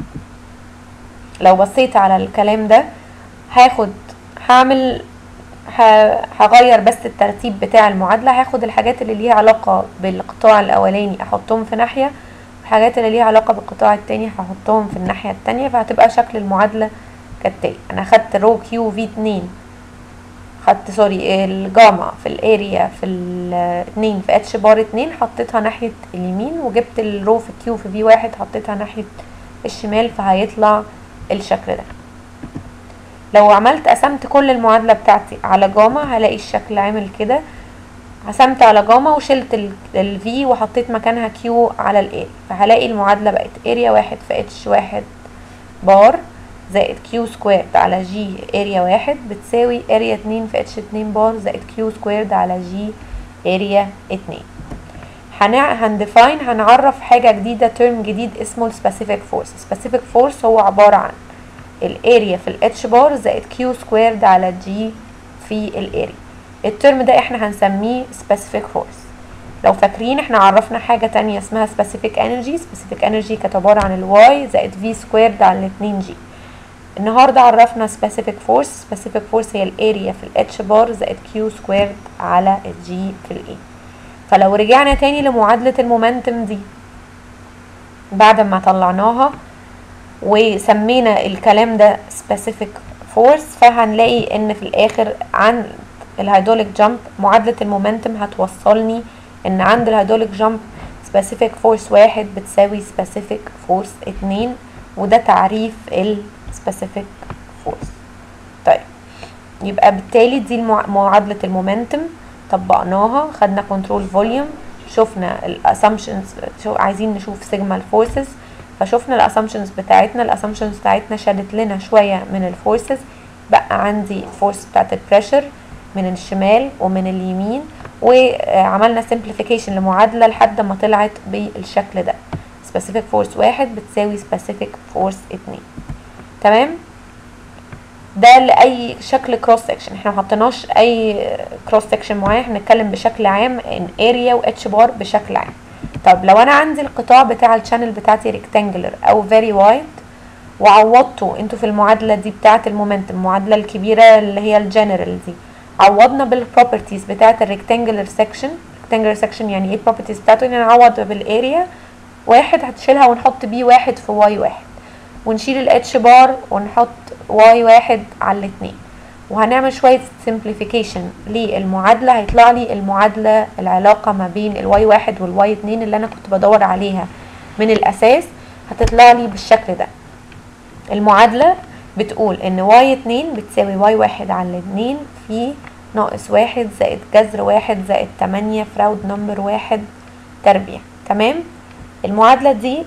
لو بصيت على الكلام ده هاخد هعمل هغير بس الترتيب بتاع المعادلة هاخد الحاجات اللي ليها علاقة بالقطاع الأولاني أحطهم في ناحية والحاجات اللي ليها علاقة بالقطاع التاني هحطهم في الناحية التانية فهتبقى شكل المعادلة كالتالي أنا خدت رو كيو في اتنين خدت سوري الجاما في الاريا في الاتنين في اتش بار اتنين حطيتها ناحية اليمين وجبت الرو في كيو في في واحد حطيتها ناحية الشمال فهيطلع الشكل ده لو عملت قسمت كل المعادلة بتاعتي على جاما هلاقي الشكل عامل كده قسمت على جاما وشلت الفي وحطيت مكانها كيو على الاريا فهلاقي المعادلة بقت اريا واحد في اتش واحد بار زائد كيو سكويرد على جي اريا واحد بتساوي اريا اتنين في اتش اتنين بار زائد كيو سكويرد على جي اريا اتنين هندفاين هنعرف حاجة جديدة ترم جديد اسمه السبيسيفيك فورس السبيسيفيك فورس هو عبارة عن الاريا في الاتش بار زائد كيو سكويرد على جي في الاريا الترم ده احنا هنسميه specific force لو فاكرين احنا عرفنا حاجة تانية اسمها specific energy specific energy كانت عبارة عن الواي زائد v squared على الاتنين g النهاردة عرفنا specific force specific force هي الاريا في ال h بار زائد q squared على ال g في ال a فلو رجعنا تاني لمعادلة المومنتم دي بعد ما طلعناها وسمينا الكلام ده specific force فهنلاقي ان في الاخر عن الهيدروليك جامب معادلة المومنتم هتوصلني ان عند الهيدروليك جامب specific force واحد بتساوي specific force اتنين وده تعريف ال specific force طيب يبقى بالتالي دي المع- معادلة المومنتم طبقناها خدنا كنترول فوليوم شفنا الاسامبشنز عايزين نشوف سيجما الفورسز فشفنا الاسامبشنز بتاعتنا الاسامبشنز بتاعتنا شالت لنا شويه من الفورسز بقى عندي فورس بتاعت البريشر من الشمال ومن اليمين وعملنا simplification لمعادله لحد ما طلعت بالشكل ده specific force واحد بتساوي specific force اتنين تمام ده لاي شكل كروس سكشن احنا ما حطيناش اي كروس سكشن معين احنا بنتكلم بشكل عام ان اريا و اتش بار بشكل عام طب لو انا عندي القطاع بتاع الشانل بتاعتي ريكتانجلر او فيري وايد وعوضته انتوا في المعادله دي بتاعه المومنتم المعادله الكبيره اللي هي الجنرال دي عوضنا بالبروبرتيز بتاعه الريكتانجلر سكشن ريكتانجلر سكشن يعني ايه البروبرتيز بتاعته ان نعوض بالاريا واحد هتشيلها ونحط بي واحد في واي واحد ونشيل الاتش بار ونحط واي واحد على الاتنين وهنعمل شوية simplification للمعادلة هيطلع لي المعادلة العلاقة ما بين الواي واحد والواي اتنين اللي انا كنت بدور عليها من الاساس هتطلع لي بالشكل ده المعادلة بتقول ان واي اتنين بتساوي واي واحد على اتنين في ناقص واحد زائد جذر واحد زائد تمانية فراود نمبر واحد تربيع تمام المعادلة دي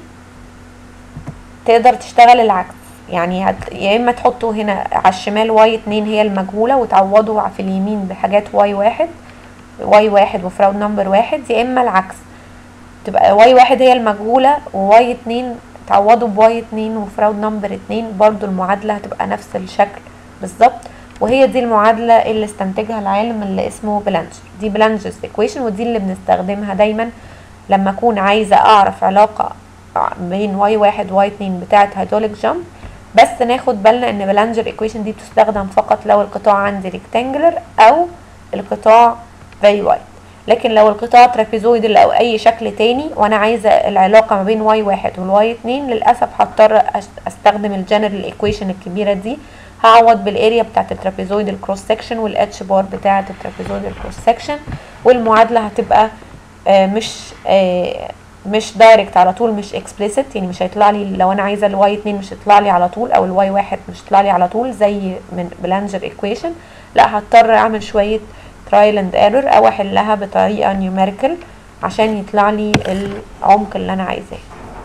تقدر تشتغل العكس يعني هت... يا اما تحطوا هنا على الشمال واي اتنين هي المجهولة وتعوضوا في اليمين بحاجات واي واحد واي واحد وفراود نمبر واحد يا اما العكس تبقى واي واحد هي المجهولة وواي اتنين تعوضوا بواي اتنين وفراود نمبر اتنين برضو المعادلة هتبقى نفس الشكل بالظبط وهي دي المعادلة اللي استنتجها العالم اللي اسمه بلانجر دي بلانجرز equation ودي اللي بنستخدمها دايما لما اكون عايزة اعرف علاقة بين واي واحد واي اتنين بتاعة هيدروليك جامب بس ناخد بالنا ان بلانجر equation دي بتستخدم فقط لو القطاع عندي ريكتانجلر او القطاع very wide لكن لو القطاع ترابيزويدال او اي شكل تاني وانا عايزه العلاقه ما بين واي واحد والواي اتنين للاسف هضطر أس- استخدم الجنرال ايكويشن الكبيره دي هعوض بالاريا بتاعت الترابيزويدال كروس سكشن والاتش بار بتاعت الترابيزويدال كروس سكشن والمعادله هتبقى آه، مش آه، مش دايركت على طول مش اكسبليسيت يعني مش هيطلع لي لو انا عايزه الواي اتنين مش هيطلع لي على طول او الواي واحد مش هيطلع لي على طول زي من بلانجر ايكويشن لا هضطر اعمل شويه ترايل اند ايرور او احلها بطريقه نيوميريكال عشان يطلع لي العمق اللي انا عايزاه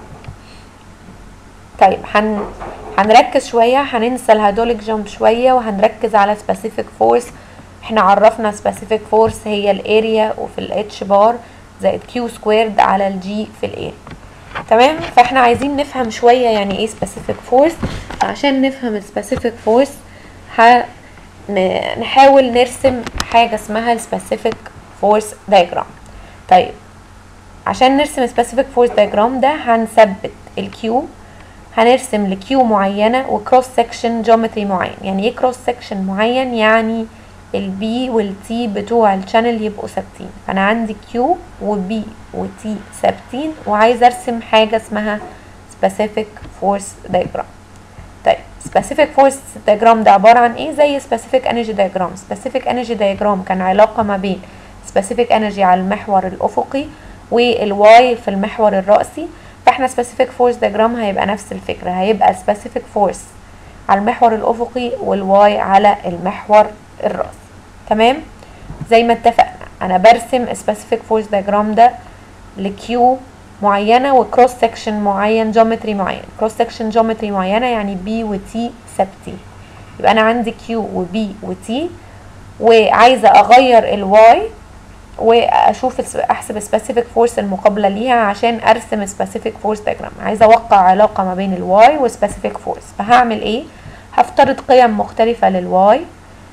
طيب هن هنركز شويه هننسى الهيدروليك جامب شويه وهنركز على سبيسيفيك فورس احنا عرفنا سبيسيفيك فورس هي الاريا وفي الاتش بار زائد كيو سكويرد على الجي في الاريا تمام فاحنا عايزين نفهم شويه يعني ايه سبيسيفيك فورس عشان نفهم السبيسيفيك فورس ه... ن- نحاول نرسم حاجة اسمها السبيسيفيك فورس diagram طيب عشان نرسم السبيسيفيك فورس diagram ده هنثبت الكيو هنرسم لكيو معينة وكروس سكشن جيومتري معين يعني ايه كروس سكشن معين يعني البي والتي بتوع الشانل يبقوا ثابتين فانا عندي كيو وبي وتي ثابتين وعايزه ارسم حاجه اسمها specific force diagram طيب specific force diagram ده عبارة عن ايه زي specific energy diagram specific energy diagram كان علاقة ما بين specific energy على المحور الأفقي والواي في المحور الرأسي فاحنا specific force diagram هيبقى نفس الفكرة هيبقى specific force على المحور الأفقي والواي على المحور الرأسي تمام زي ما اتفقنا انا برسم specific force diagram ده لكيو معينة وكروس سكشن معين جيومتري معين كروس سكشن جيومتري معينة يعني بي وتي ثابتين يبقى انا عندي كيو وبي وتي وعايزة اغير الواي واشوف الس- احسب سبيسيفيك فورس المقابلة ليها عشان ارسم سبيسيفيك فورس دياجرام عايزة اوقع علاقة ما بين الواي وسبيسيفيك فورس فهعمل ايه هفترض قيم مختلفة للواي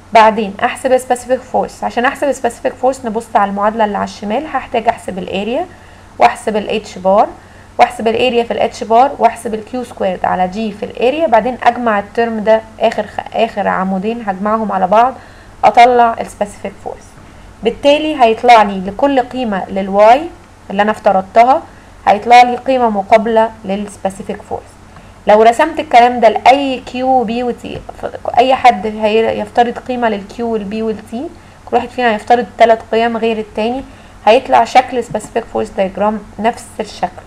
بعدين احسب سبيسيفيك فورس عشان احسب سبيسيفيك فورس نبص على المعادله اللي على الشمال هحتاج احسب الاريا واحسب الاتش بار واحسب الاريا في الاتش بار واحسب الكيو سكويرد على جي في الاريا بعدين اجمع الترم ده اخر خ... اخر عمودين هجمعهم على بعض اطلع السبيسيفيك فورس بالتالي هيطلع لي لكل قيمه للواي اللي انا افترضتها هيطلع لي قيمه مقابله للسبيسيفيك فورس لو رسمت الكلام ده لاي كيو وبي وتي اي حد هيفترض قيمه للكيو والبي والتي كل واحد فينا هيفترض ثلاث قيم غير التاني هيطلع شكل سبيسيفيك فورس دايجرام نفس الشكل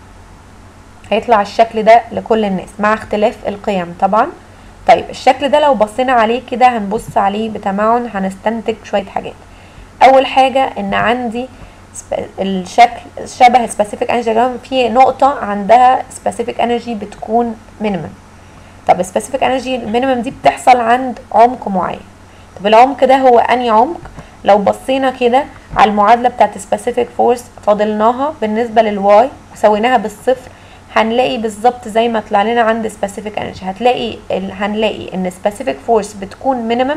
هيطلع الشكل ده لكل الناس مع اختلاف القيم طبعا طيب الشكل ده لو بصينا عليه كده هنبص عليه بتمعن هنستنتج شوية حاجات اول حاجة ان عندي الشكل شبه سبيسيفيك انرجي دايجرام في نقطة عندها سبيسيفيك انرجي بتكون مينيمم طب سبيسيفيك انرجي المينيمم دي بتحصل عند عمق معين طب العمق ده هو انهي عمق لو بصينا كده على المعادلة بتاعت سبيسيفيك فورس فاضلناها بالنسبة للواي وسويناها بالصفر هنلاقي بالظبط زي ما طلع لنا عند سبيسيفيك انرجي هتلاقي ال... هنلاقي ان سبيسيفيك فورس بتكون مينيمم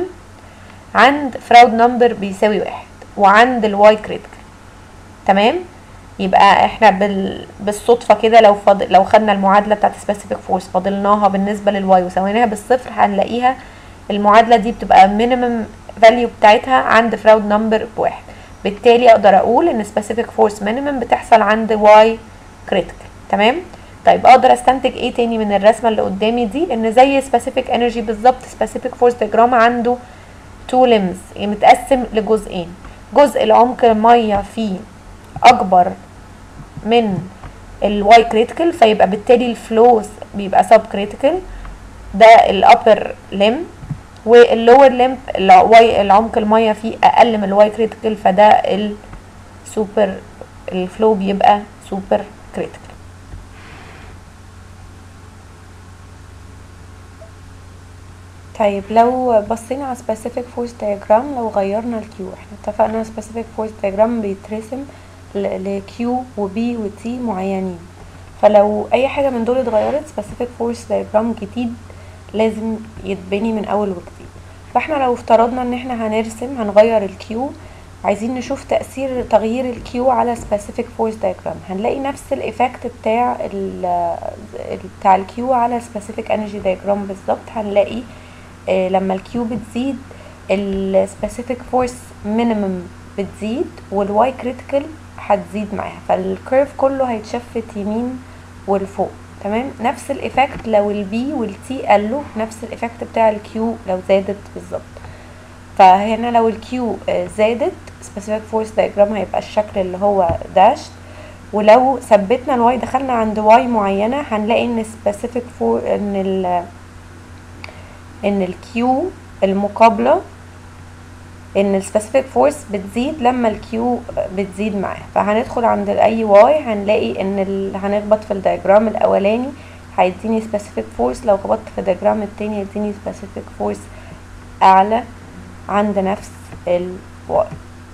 عند فراود نمبر بيساوي واحد وعند الواي كريتيكال تمام يبقى احنا بال... بالصدفه كده لو فاضل لو خدنا المعادله بتاعت سبيسيفيك فورس فاضلناها بالنسبه للواي وسويناها بالصفر هنلاقيها المعادله دي بتبقى مينيمم فاليو بتاعتها عند فراود نمبر بواحد بالتالي اقدر اقول ان سبيسيفيك فورس مينيمم بتحصل عند واي كريتيكال تمام طيب اقدر استنتج ايه تاني من الرسمه اللي قدامي دي ان زي سبيسيفيك انرجي بالظبط سبيسيفيك فورس ديجرام عنده تو ليمز يعني متقسم لجزئين جزء العمق الميه فيه اكبر من الواي كريتيكال فيبقى بالتالي الفلوس بيبقى سب كريتيكال ده الابر ليم واللور ليم الواي العمق الميه فيه اقل من الواي كريتيكال فده السوبر الفلو بيبقى سوبر كريتيكال طيب لو بصينا على specific force diagram لو غيرنا الكيو احنا اتفقنا specific force diagram بيترسم لكيو وبي وتي معينين فلو اي حاجة من دول اتغيرت specific force diagram جديد لازم يتبني من اول وجديد فاحنا لو افترضنا ان احنا هنرسم هنغير الكيو عايزين نشوف تأثير تغيير الكيو على specific force diagram هنلاقي نفس الايفكت بتاع ال بتاع الكيو على specific energy diagram بالظبط هنلاقي آه لما الكيو بتزيد السبيسيفيك فورس مينيمم بتزيد والواي كريتيكال هتزيد معاها فالكيرف كله هيتشفت يمين ولفوق تمام نفس الايفكت لو البي والتي قالوا نفس الايفكت بتاع الكيو لو زادت بالظبط فهنا لو الكيو آه زادت سبيسيفيك فورس دايجرام هيبقى الشكل اللي هو داش ولو ثبتنا الواي دخلنا عند واي معينه هنلاقي ان سبيسيفيك فور ان ال ان الكيو المقابلة ان السبيسيفيك فورس بتزيد لما الكيو بتزيد معاه فهندخل عند اي واي هنلاقي ان ال... هنخبط في الدياجرام الاولاني هيديني سبيسيفيك فورس لو خبطت في الدياجرام التاني هيديني سبيسيفيك فورس اعلى عند نفس الواي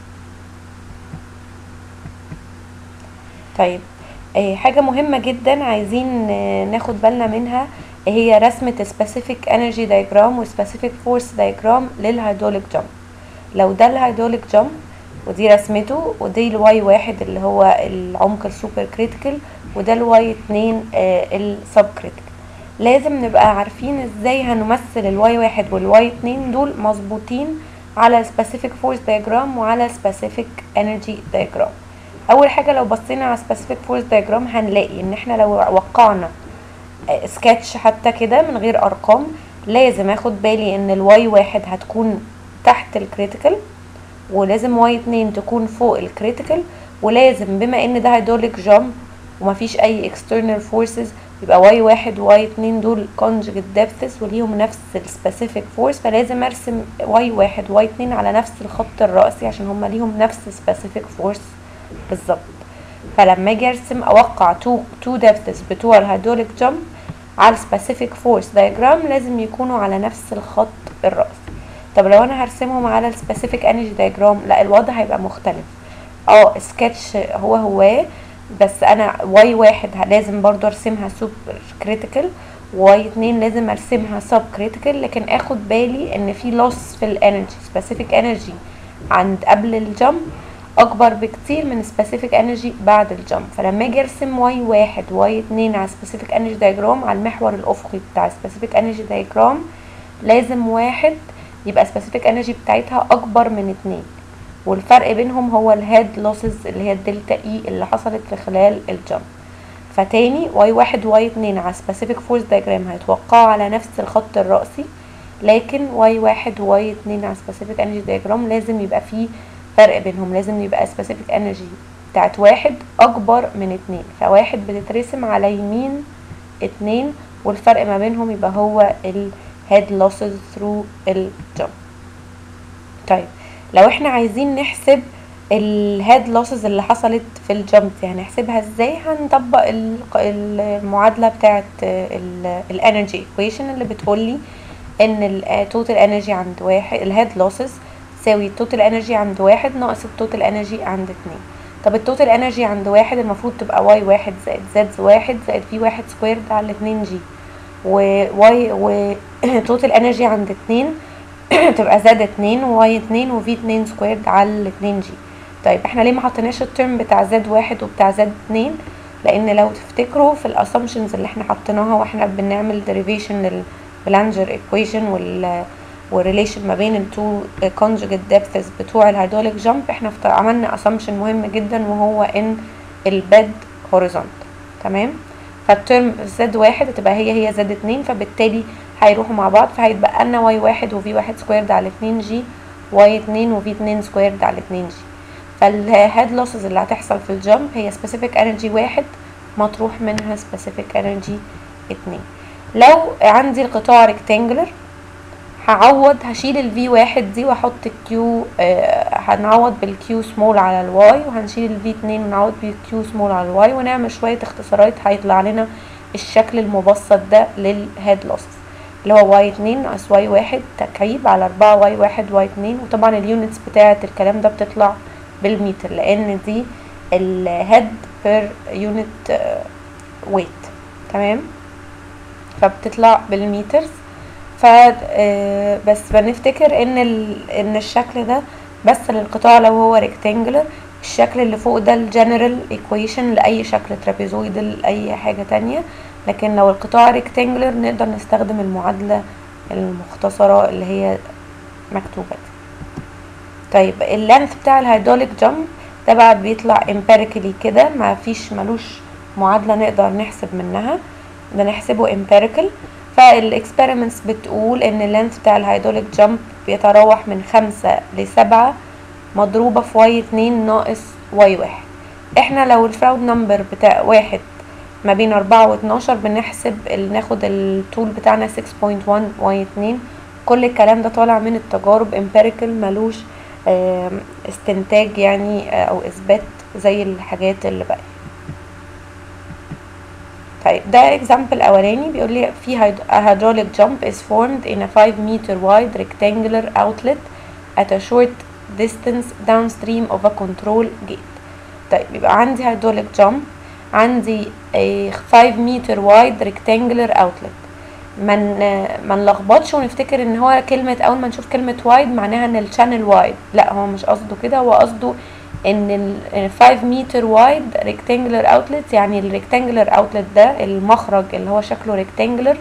طيب حاجة مهمة جدا عايزين ناخد بالنا منها هي رسمة specific energy diagram و specific force diagram للهيدروليك جامب لو ده الهيدروليك جامب ودي رسمته ودي الواي واحد اللي هو العمق السوبر كريتيكال وده الواي اتنين السب كريتيكال لازم نبقى عارفين ازاي هنمثل الواي واحد والواي اتنين دول مظبوطين على specific force diagram وعلى specific energy diagram اول حاجة لو بصينا على specific force diagram هنلاقي ان احنا لو وقعنا سكتش حتى كده من غير ارقام لازم اخد بالي ان الواي واحد هتكون تحت الكريتيكال ولازم واي اتنين تكون فوق الكريتيكال ولازم بما ان ده هيدروليك جامب ومفيش اي external forces يبقى واي واحد وواي اتنين دول conjugate depths وليهم نفس السبيسيفيك فورس فلازم ارسم واي واحد وواي اتنين على نفس الخط الرأسي عشان هما ليهم نفس السبيسيفيك فورس بالظبط فلما اجي ارسم اوقع تو تو depths بتوع الهيدروليك جامب على السبيسيفيك فورس دايجرام لازم يكونوا على نفس الخط الرأسي طب لو انا هرسمهم على السبيسيفيك انرجي دايجرام لا الوضع هيبقى مختلف اه سكتش هو هو بس انا واي واحد لازم برضو ارسمها سوبر كريتيكال واي اتنين لازم ارسمها سب كريتيكال لكن اخد بالي ان في لوس في الانرجي سبيسيفيك انرجي عند قبل الجمب اكبر بكتير من سبيسيفيك انرجي بعد الجمب فلما اجي ارسم واي واحد واي اتنين على سبيسيفيك انرجي دايجرام على المحور الافقي بتاع سبيسيفيك انرجي دايجرام لازم واحد يبقى سبيسيفيك انرجي بتاعتها اكبر من اتنين والفرق بينهم هو الهيد لوسز اللي هي الدلتا اي اللي حصلت في خلال الجمب فتاني واي واحد واي اتنين على سبيسيفيك فورس دايجرام هيتوقعوا على نفس الخط الرأسي لكن واي واحد واي اتنين على سبيسيفيك انرجي دايجرام لازم يبقى فيه فرق بينهم لازم يبقى سبيسيفيك انرجي بتاعت واحد اكبر من اتنين فواحد بتترسم على يمين اتنين والفرق ما بينهم يبقى هو الهيد لوسز ثرو الجمب طيب لو احنا عايزين نحسب الهيد لوسز اللي حصلت في الجمب دي هنحسبها ازاي هنطبق المعادله بتاعه الانرجي ايكويشن اللي بتقولي ان التوتال انرجي عند واحد الهيد لوسز تساوي التوتال انرجي عند واحد ناقص التوتال انرجي عند اتنين طب التوتال انرجي عند واحد المفروض تبقى واي واحد زائد زد واحد زائد في واحد سكويرد على اتنين جي وواي وتوتال انرجي عند اتنين تبقى زد اتنين وواي اتنين وفي اتنين سكويرد على الاتنين جي طيب احنا ليه ما حطيناش الترم بتاع زد واحد وبتاع زد اتنين لان لو تفتكروا في الاسامبشنز اللي احنا حطيناها واحنا بنعمل derivation للبلانجر ايكويشن وال والريليشن ما بين التو conjugate depths بتوع الهيدروليك جامب احنا عملنا assumption مهم جدا وهو ان البيد horizontal تمام فالترم زد واحد هتبقى هي هي زد اتنين فبالتالي هيروحوا مع بعض فهيتبقى لنا واي واحد وفي واحد سكويرد على اتنين جي واي اتنين وفي اتنين سكويرد على اتنين جي فالهيد لوسز اللي هتحصل في الجامب هي سبيسيفيك انرجي واحد مطروح منها سبيسيفيك انرجي اتنين لو عندي القطاع ريكتانجلر هعوض هشيل الفي واحد دي واحط الكيو آه هنعوض بالكيو سمول على الواي وهنشيل الفي اتنين ونعوض بالكيو سمول على الواي ونعمل شوية اختصارات هيطلع لنا الشكل المبسط ده للهيد لوسز اللي هو واي اتنين ناقص واي واحد تكعيب على اربعة واي واحد واي اتنين وطبعا اليونتس بتاعة الكلام ده بتطلع بالمتر لان دي الهيد بير يونت ويت تمام فبتطلع بالمترز ف بس بنفتكر ان ان الشكل ده بس للقطاع لو هو ريكتانجلر الشكل اللي فوق ده الجنرال ايكويشن لاي شكل ترابيزويدال اي حاجه تانية لكن لو القطاع ريكتانجلر نقدر نستخدم المعادله المختصره اللي هي مكتوبه دي طيب اللينث بتاع الهيدروليك جامب ده بقى بيطلع empirically كده ما فيش ملوش معادله نقدر نحسب منها ده نحسبه empirical فالاكسبيرمنتس بتقول ان اللينث بتاع الهيدروليك جامب بيتراوح من خمسة لسبعة مضروبة في واي اتنين ناقص واي واحد احنا لو الفراود نمبر بتاع واحد ما بين أربعة واتناشر بنحسب ناخد الطول بتاعنا 6.1 واي اتنين كل الكلام ده طالع من التجارب empirical ملوش استنتاج يعني او اثبات زي الحاجات اللي بقى طيب ده example اولاني بيقول لي في a hydraulic jump is formed in a 5 meter wide rectangular outlet at a short distance downstream of a control gate طيب يبقى عندي hydraulic jump عندي a 5 meter wide rectangular outlet من ما نلخبطش ونفتكر ان هو كلمه اول ما نشوف كلمه وايد معناها ان الشانل وايد لا هو مش قصده كده هو قصده ان ال 5 متر وايد ريكتانجلر اوتلت يعني الريكتانجلر اوتلت ده المخرج اللي هو شكله ريكتانجلر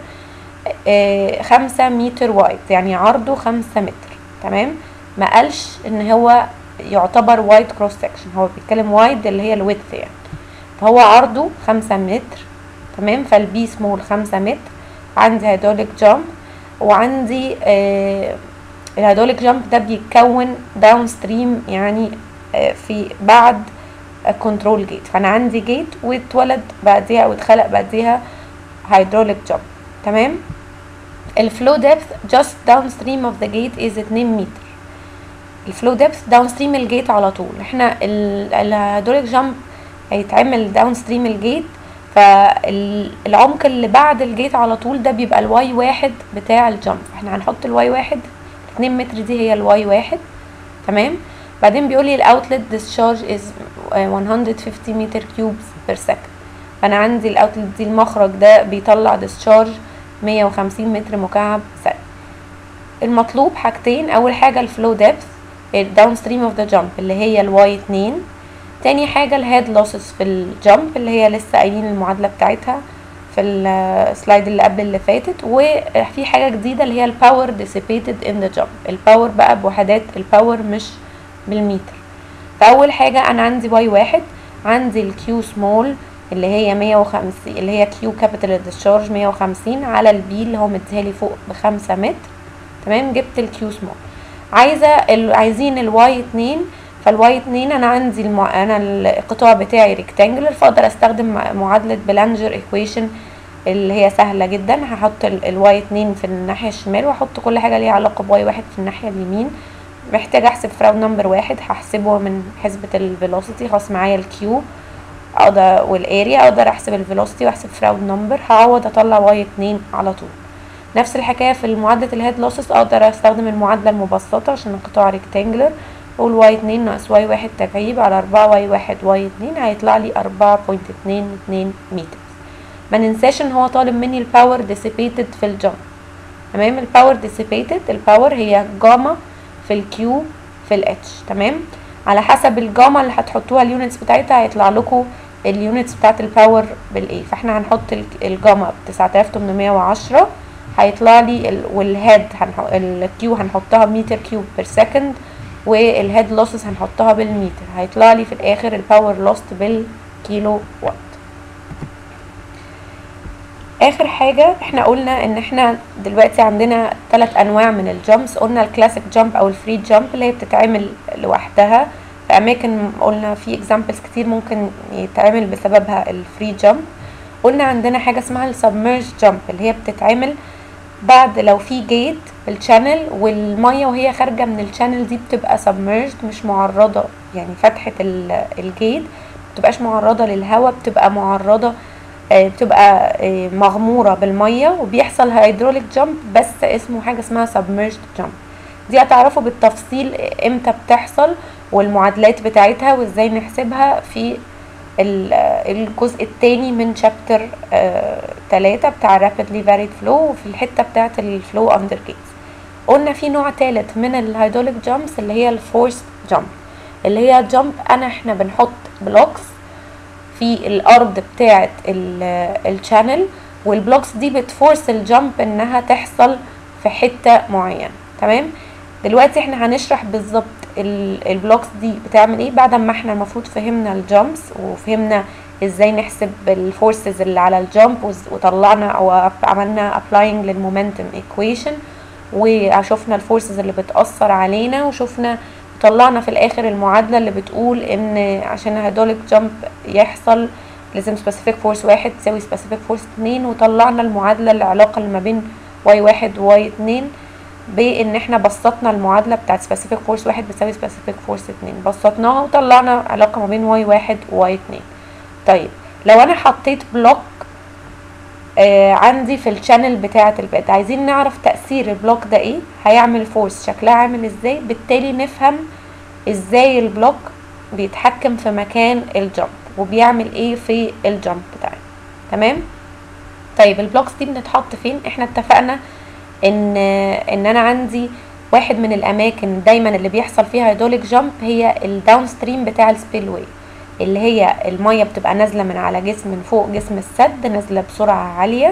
5 متر وايد يعني عرضه 5 متر تمام ما قالش ان هو يعتبر وايد كروس سكشن هو بيتكلم وايد اللي هي الويدث يعني فهو عرضه 5 متر تمام فالبي سمول 5 متر عندي هيدروليك جامب وعندي آه الهيدروليك جامب ده بيتكون داون ستريم يعني آه في بعد كنترول جيت فانا عندي جيت واتولد بعديها او اتخلق بعديها هيدروليك جامب تمام الفلو ديبث جاست داون ستريم اوف ذا جيت از 2 متر الفلو ديبث داون ستريم الجيت على طول احنا الهيدروليك جامب هيتعمل داون ستريم الجيت فالعمق اللي بعد الجيت على طول ده بيبقى الواي واحد بتاع الجامب احنا هنحط الواي واحد اتنين متر دي هي الواي واحد تمام بعدين بيقول لي الاوتلت discharge is 150 متر كيوبز بير سكند فانا عندي الاوتلت دي المخرج ده بيطلع discharge 150 متر مكعب ثانية المطلوب حاجتين اول حاجة الفلو ديبث الداون ستريم اوف ذا جامب اللي هي الواي 2 تاني حاجة الهيد لوسز في الجامب اللي هي لسه قايلين المعادلة بتاعتها في السلايد اللي قبل اللي فاتت وفي حاجة جديدة اللي هي الباور dissipated in the jump الباور بقى بوحدات الباور مش بالمتر فأول حاجة أنا عندي واي واحد عندي الكيو سمول اللي هي 150 اللي هي كيو كابيتال ديسشارج 150 على البي اللي هو مديهالي فوق بخمسة متر تمام جبت الكيو سمول عايزة ال... عايزين الواي اتنين فالواي اتنين انا عندي الم... انا القطاع بتاعي ريكتانجلر فاقدر استخدم معادلة بلانجر ايكويشن اللي هي سهلة جدا هحط الواي اتنين في الناحية الشمال واحط كل حاجة ليها علاقة بواي واحد في الناحية اليمين محتاجة احسب فراود نمبر واحد هحسبه من حسبة الفيلوسيتي خلاص معايا الكيو اقدر والاريا اقدر احسب الفيلوسيتي واحسب فراود نمبر هعوض اطلع واي اتنين على طول نفس الحكاية في معادلة الهيد لوسز اقدر استخدم المعادلة المبسطة عشان القطاع ريكتانجلر اقول واي اتنين ناقص واي واحد تكعيب على اربعة واي واحد واي اتنين هيطلع لي اربعة بوينت اتنين اتنين متر ما ننساش ان هو طالب مني الباور dissipated في الجامب تمام الباور dissipated الباور هي جاما في الكيو في الاتش تمام على حسب الجاما اللي هتحطوها اليونتس بتاعتها هيطلع لكم اليونتس بتاعت الباور بالايه فاحنا هنحط الجاما ب 9810 هيطلع لي ال والهيد الكيو هنحطها بمتر كيوب بير سكند والهيد لوسز هنحطها بالمتر هيطلع لي في الاخر الباور لوست بالكيلو وات اخر حاجه احنا قلنا ان احنا دلوقتي عندنا ثلاث انواع من الجامبس قلنا الكلاسيك جامب او الفري جامب اللي هي بتتعمل لوحدها في اماكن قلنا في اكزامبلز كتير ممكن يتعمل بسببها الفري جامب قلنا عندنا حاجه اسمها السبمرج جامب اللي هي بتتعمل بعد لو في جيت في الشانل والميه وهي خارجه من الشانل دي بتبقى سبمرجد مش معرضه يعني فتحه الجيت مبتبقاش معرضه للهواء بتبقى معرضه بتبقى مغموره بالميه وبيحصل هيدروليك جامب بس اسمه حاجه اسمها سبمرجد جامب دي هتعرفوا بالتفصيل امتى بتحصل والمعادلات بتاعتها وازاي نحسبها في الجزء الثاني من شابتر 3 بتاع rapidly varied flow وفي الحته بتاعت الفلو اندر جيتس قلنا في نوع ثالث من الهيدروليك جامبس اللي هي الفورس جامب اللي هي جامب انا احنا بنحط بلوكس في الارض بتاعه الشانل والبلوكس دي بتفورس الجامب انها تحصل في حته معينه تمام دلوقتي احنا هنشرح بالظبط البلوكس دي بتعمل ايه بعد ما احنا المفروض فهمنا الجامبس وفهمنا ازاي نحسب الفورسز اللي على الجامب وطلعنا او عملنا ابلاينج للمومنتم ايكويشن وشفنا الفورسز اللي بتاثر علينا وشفنا طلعنا في الاخر المعادله اللي بتقول ان عشان الهيدروليك جامب يحصل لازم سبيسيفيك فورس واحد تساوي سبيسيفيك فورس اتنين وطلعنا المعادله العلاقه اللي ما بين واي واحد وواي اتنين بان احنا بسطنا المعادله بتاعت سبيسيفيك فورس واحد بتساوي سبيسيفيك فورس اتنين بسطناها وطلعنا علاقه ما بين واي واحد وواي اتنين طيب لو انا حطيت بلوك آه عندي في الشانل بتاعه البيت عايزين نعرف تاثير البلوك ده ايه هيعمل فورس شكلها عامل ازاي بالتالي نفهم ازاي البلوك بيتحكم في مكان الجامب وبيعمل ايه في الجامب بتاعي تمام طيب البلوكس دي بنتحط فين احنا اتفقنا ان ان انا عندي واحد من الاماكن دايما اللي بيحصل فيها هيدروليك جامب هي الداون ستريم بتاع السبيل واي اللي هي الميه بتبقى نازله من على جسم من فوق جسم السد نازله بسرعه عاليه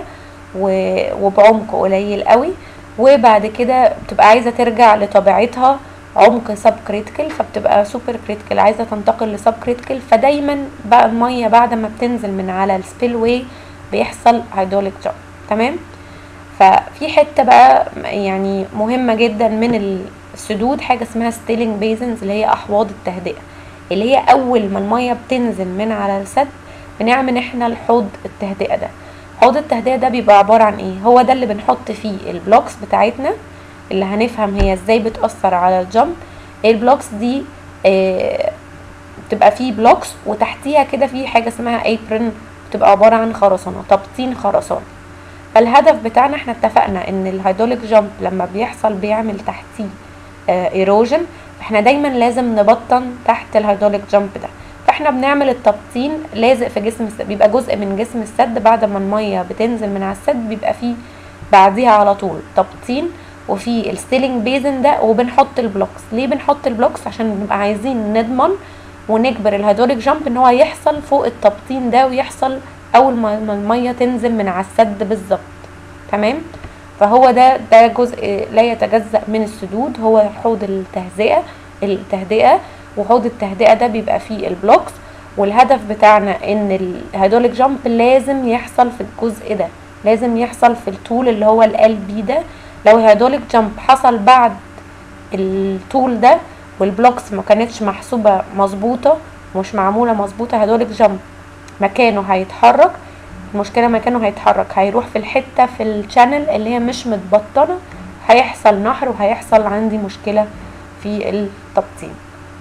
وبعمق قليل قوي وبعد كده بتبقى عايزه ترجع لطبيعتها عمق سب كريتيكال فبتبقى سوبر كريتيكال عايزه تنتقل لسب كريتيكال فدايما بقى الميه بعد ما بتنزل من على السبيل واي بيحصل هيدروليك جامب تمام ففي حته بقى يعني مهمه جدا من السدود حاجه اسمها ستيلينج بيزنز اللي هي احواض التهدئه اللي هي اول ما الميه بتنزل من على السد بنعمل احنا الحوض التهدئه ده حوض التهدئه ده بيبقى عباره عن ايه هو ده اللي بنحط فيه البلوكس بتاعتنا اللي هنفهم هي ازاي بتاثر على الجمب البلوكس دي آه بتبقى فيه بلوكس وتحتيها كده في حاجه اسمها ايبرن بتبقى عباره عن خرسانه تبطين خرسانه فالهدف بتاعنا احنا اتفقنا ان الهيدروليك جامب لما بيحصل بيعمل تحتيه ايروجن احنا دايما لازم نبطن تحت الهيدروليك جامب ده فاحنا بنعمل التبطين لازق في جسم السد بيبقى جزء من جسم السد بعد ما الميه بتنزل من على السد بيبقى فيه بعديها على طول تبطين وفي السيلينج بيزن ده وبنحط البلوكس ليه بنحط البلوكس عشان نبقى عايزين نضمن ونجبر الهيدروليك جامب ان هو يحصل فوق التبطين ده ويحصل اول ما ما الميه تنزل من على السد بالظبط تمام فهو ده ده جزء لا يتجزأ من السدود هو حوض التهزئة التهدئة وحوض التهدئة ده بيبقى فيه البلوكس والهدف بتاعنا ان الهيدروليك جامب لازم يحصل في الجزء ده لازم يحصل في الطول اللي هو ال بي ده لو الهيدروليك جامب حصل بعد الطول ده والبلوكس ما كانتش محسوبة مظبوطة مش معمولة مظبوطة هيدروليك جامب مكانه هيتحرك المشكلة مكانه هيتحرك هيروح في الحتة في الشانل اللي هي مش متبطنة هيحصل نحر وهيحصل عندي مشكلة في التبطين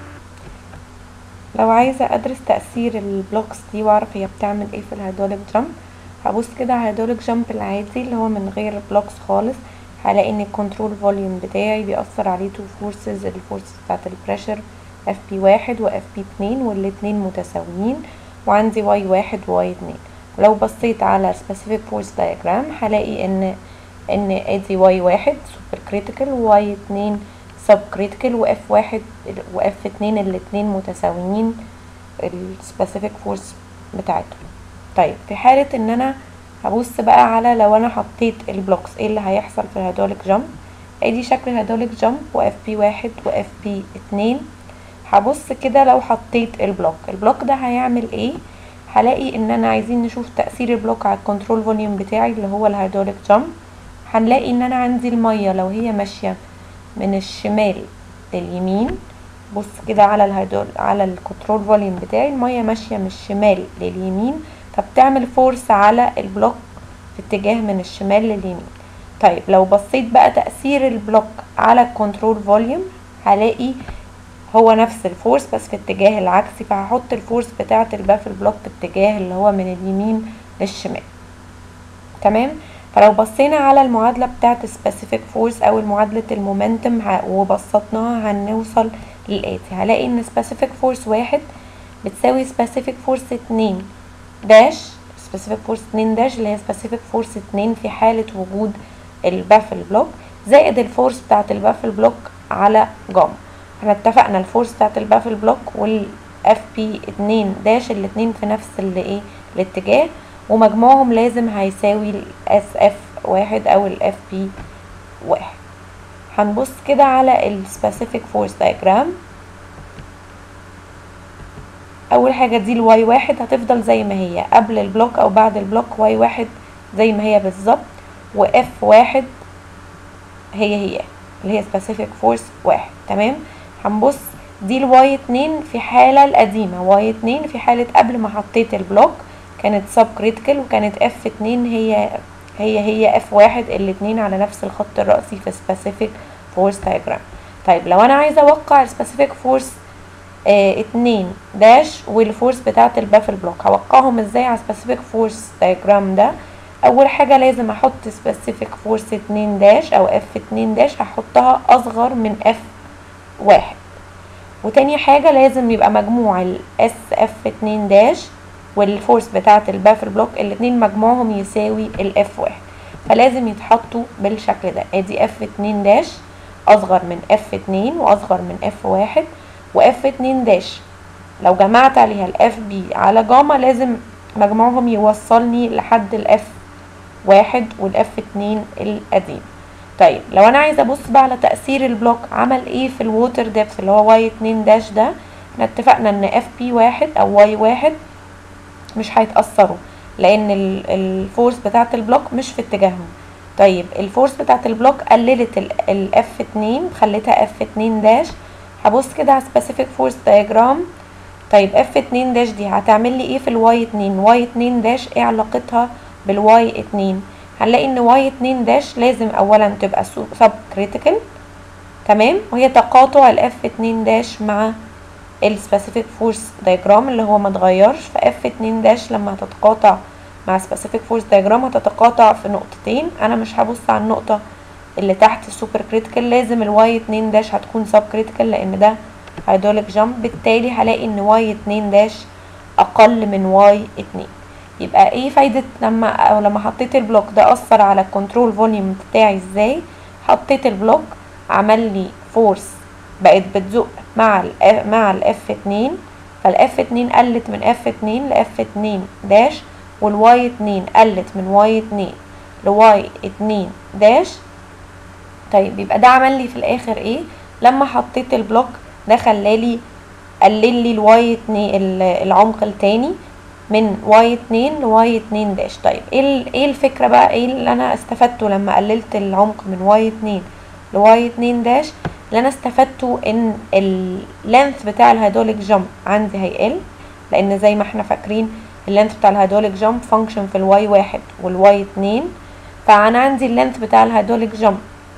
لو عايزة ادرس تأثير البلوكس دي واعرف هي بتعمل ايه في الهيدروليك جامب هبص كده على الهيدروليك جامب العادي اللي هو من غير بلوكس خالص هلاقي ان الكنترول فوليوم بتاعي بيأثر عليه تو فورسز الفورس بتاعت البريشر اف بي واحد واف بي اتنين والاتنين متساويين وعندي واي واحد وواي اتنين ولو بصيت على specific force diagram هلاقي ان ان ادي واي واحد سوبر كريتيكال وواي اتنين سب كريتيكال واف واحد واف اتنين الاتنين متساويين السبيسيفيك فورس بتاعتهم طيب في حالة ان انا هبص بقى على لو انا حطيت البلوكس ايه اللي هيحصل في الهيدروليك جامب ادي شكل الهيدروليك جامب واف بي واحد واف بي اتنين هبص كده لو حطيت البلوك البلوك ده هيعمل ايه هلاقي ان انا عايزين نشوف تأثير البلوك على الكنترول فوليوم بتاعي اللي هو الهيدروليك جامب هنلاقي ان انا عندي المية لو هي ماشية من الشمال لليمين بص كده على الهيدرول على الكنترول فوليوم بتاعي المية ماشية من الشمال لليمين فبتعمل فورس على البلوك في اتجاه من الشمال لليمين طيب لو بصيت بقى تأثير البلوك على الكنترول فوليوم هلاقي هو نفس الفورس بس في اتجاه العكسي فهحط الفورس بتاعة البافل بلوك في اتجاه اللي هو من اليمين للشمال تمام فلو بصينا على المعادلة بتاعة specific force أو معادلة المومنتم وبسطناها هنوصل للآتي هلاقي إن specific force واحد بتساوي specific force اتنين داش specific force اتنين داش اللي هي specific force اتنين في حالة وجود البافل بلوك زائد الفورس بتاعة البافل بلوك على جاما احنا اتفقنا الفورس بتاعت البافل بلوك والاف بي اتنين داش الاتنين في نفس اللي ايه الاتجاه ومجموعهم لازم هيساوي الاس اف واحد او الاف بي واحد هنبص كده على السبيسيفيك فورس دايجرام اول حاجه دي الواي واحد هتفضل زي ما هي قبل البلوك او بعد البلوك واي واحد زي ما هي بالظبط واف واحد هي هي اللي هي specific force واحد تمام هنبص دي الواي اتنين في حالة القديمة واي اتنين في حالة قبل ما حطيت البلوك كانت سب كريتيكال وكانت اف اتنين هي هي هي اف واحد الاتنين على نفس الخط الرأسي في specific force diagram طيب لو انا عايزة اوقع specific force اه اتنين داش والفورس بتاعة البافل بلوك هوقعهم ازاي على specific force diagram ده اول حاجة لازم احط specific force اتنين داش او اف اتنين داش هحطها اصغر من اف واحد وتاني حاجة لازم يبقى مجموع الاس اف اتنين داش والفورس بتاعة البافل بلوك الاتنين مجموعهم يساوي الاف واحد فلازم يتحطوا بالشكل ده ادي اف اتنين داش اصغر من اف اتنين واصغر من اف واحد واف اتنين داش لو جمعت عليها الاف بي على جاما لازم مجموعهم يوصلني لحد الاف واحد والاف اتنين القديم طيب لو انا عايزه ابص بقى على تاثير البلوك عمل ايه في الووتر ديبث اللي هو واي اتنين داش ده احنا اتفقنا ان اف بي واحد او واي واحد مش هيتاثروا لان الفورس بتاعه البلوك مش في اتجاههم طيب الفورس بتاعه البلوك قللت الاف اتنين خليتها اف اتنين داش هبص كده على specific force diagram طيب اف اتنين داش دي هتعمل لي ايه في الواي اتنين واي اتنين داش ايه علاقتها بالواي اتنين هنلاقي ان واي اتنين داش لازم اولا تبقى سب كريتيكال تمام وهي تقاطع الاف اتنين داش مع السبيسيفيك فورس دايجرام اللي هو ما اتغيرش فاف اتنين داش لما هتتقاطع مع سبيسيفيك فورس دايجرام هتتقاطع في نقطتين انا مش هبص على النقطة اللي تحت السوبر كريتيكال لازم الواي اتنين داش هتكون سب كريتيكال لان ده هيدروليك جامب بالتالي هلاقي ان واي اتنين داش اقل من واي اتنين يبقى ايه فايدة لما او لما حطيت البلوك ده اثر على الكنترول فوليوم بتاعي ازاي حطيت البلوك عمل لي فورس بقت بتزق مع ال مع الاف 2 فالاف 2 قلت من اف 2 لاف 2 داش والواي 2 قلت من واي 2 لواي 2 داش طيب يبقى ده عمل لي في الاخر ايه لما حطيت البلوك ده خلالي قلل لي الواي 2 العمق التاني من واي 2 لواي 2 داش طيب ايه ايه الفكره بقى ايه اللي انا استفدته لما قللت العمق من واي 2 لواي 2 داش اللي انا استفدته ان اللينث بتاع الهيدروليك جامب عندي هيقل لان زي ما احنا فاكرين اللينث بتاع الهيدروليك جامب فانكشن في الواي واحد والواي 2 فانا عندي اللينث بتاع الهيدروليك جامب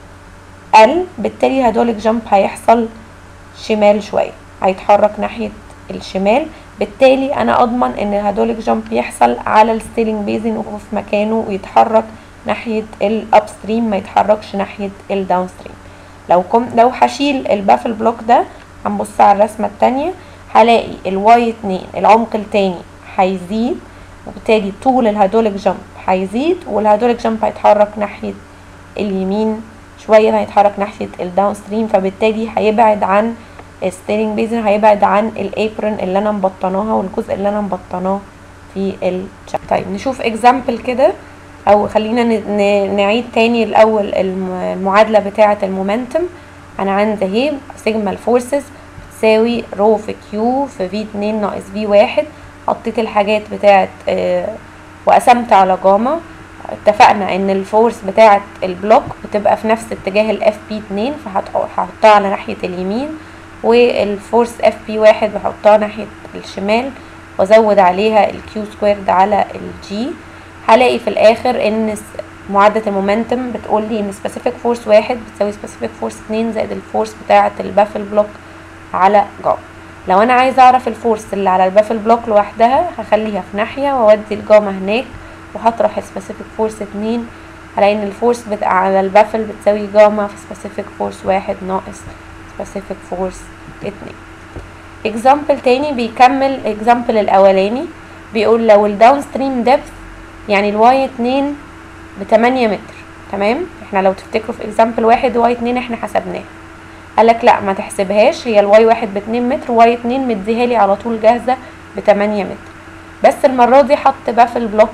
قل بالتالي الهيدروليك جامب هيحصل شمال شويه هيتحرك ناحيه الشمال بالتالي انا اضمن ان الهيدروليك جامب يحصل على الستيلينج بيزن وهو في مكانه ويتحرك ناحيه الاب ستريم ما يتحركش ناحيه الداون ستريم لو كم لو هشيل البافل بلوك ده هنبص على الرسمه التانية هلاقي الواي 2 العمق التاني هيزيد وبالتالي طول الهيدروليك جامب هيزيد والهيدروليك جامب هيتحرك ناحيه اليمين شويه هيتحرك ناحيه الداون ستريم فبالتالي هيبعد عن الستيرنج بيزن هيبعد عن الابرن اللي انا مبطناها والجزء اللي انا مبطناه في الشاب طيب نشوف اكزامبل كده او خلينا نعيد تاني الاول المعادله بتاعه المومنتم انا عندي اهي سيجما الفورسز بتساوي رو في كيو في في 2 ناقص في 1 حطيت الحاجات بتاعه آه وقسمت على جاما اتفقنا ان الفورس بتاعه البلوك بتبقى في نفس اتجاه الاف بي 2 فهحطها على ناحيه اليمين والفورس اف بي واحد بحطها ناحية الشمال وازود عليها الكيو سكويرد على الجي هلاقي في الاخر ان معادلة المومنتم بتقول لي ان سبيسيفيك فورس واحد بتساوي سبيسيفيك فورس اتنين زائد الفورس بتاعة البافل بلوك على جاما لو انا عايزه اعرف الفورس اللي على البافل بلوك لوحدها هخليها في ناحية واودي الجاما هناك وهطرح السبيسيفيك فورس اتنين هلاقي ان الفورس بتاع على البافل بتساوي جاما في سبيسيفيك فورس واحد ناقص سبيسيفيك فورس اتنين اكزامبل تاني بيكمل اكزامبل الاولاني بيقول لو الداون ستريم ديبث يعني الواي اتنين بتمانية متر تمام احنا لو تفتكروا في اكزامبل واحد واي اتنين احنا حسبناها قالك لا ما تحسبهاش هي الواي واحد باتنين متر واي اتنين مديهالي على طول جاهزة بتمانية متر بس المرة دي حط بافل بلوك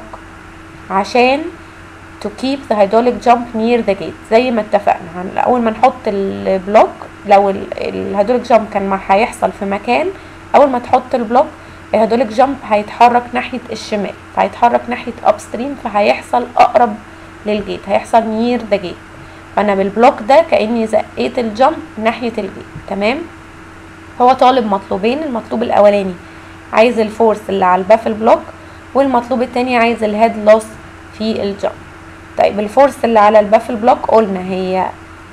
عشان to keep the hydraulic jump near the gate زي ما اتفقنا اول ما نحط البلوك لو الهيدروليك جامب كان ما هيحصل في مكان اول ما تحط البلوك الهيدروليك جامب هيتحرك ناحيه الشمال فهيتحرك ناحيه اب ستريم فهيحصل اقرب للجيت هيحصل نير ذا جيت فانا بالبلوك ده كاني زقيت الجامب ناحيه الجيت تمام هو طالب مطلوبين المطلوب الاولاني عايز الفورس اللي على البافل بلوك والمطلوب التاني عايز الهيد لوس في الجامب طيب الفورس اللي على البافل بلوك قلنا هي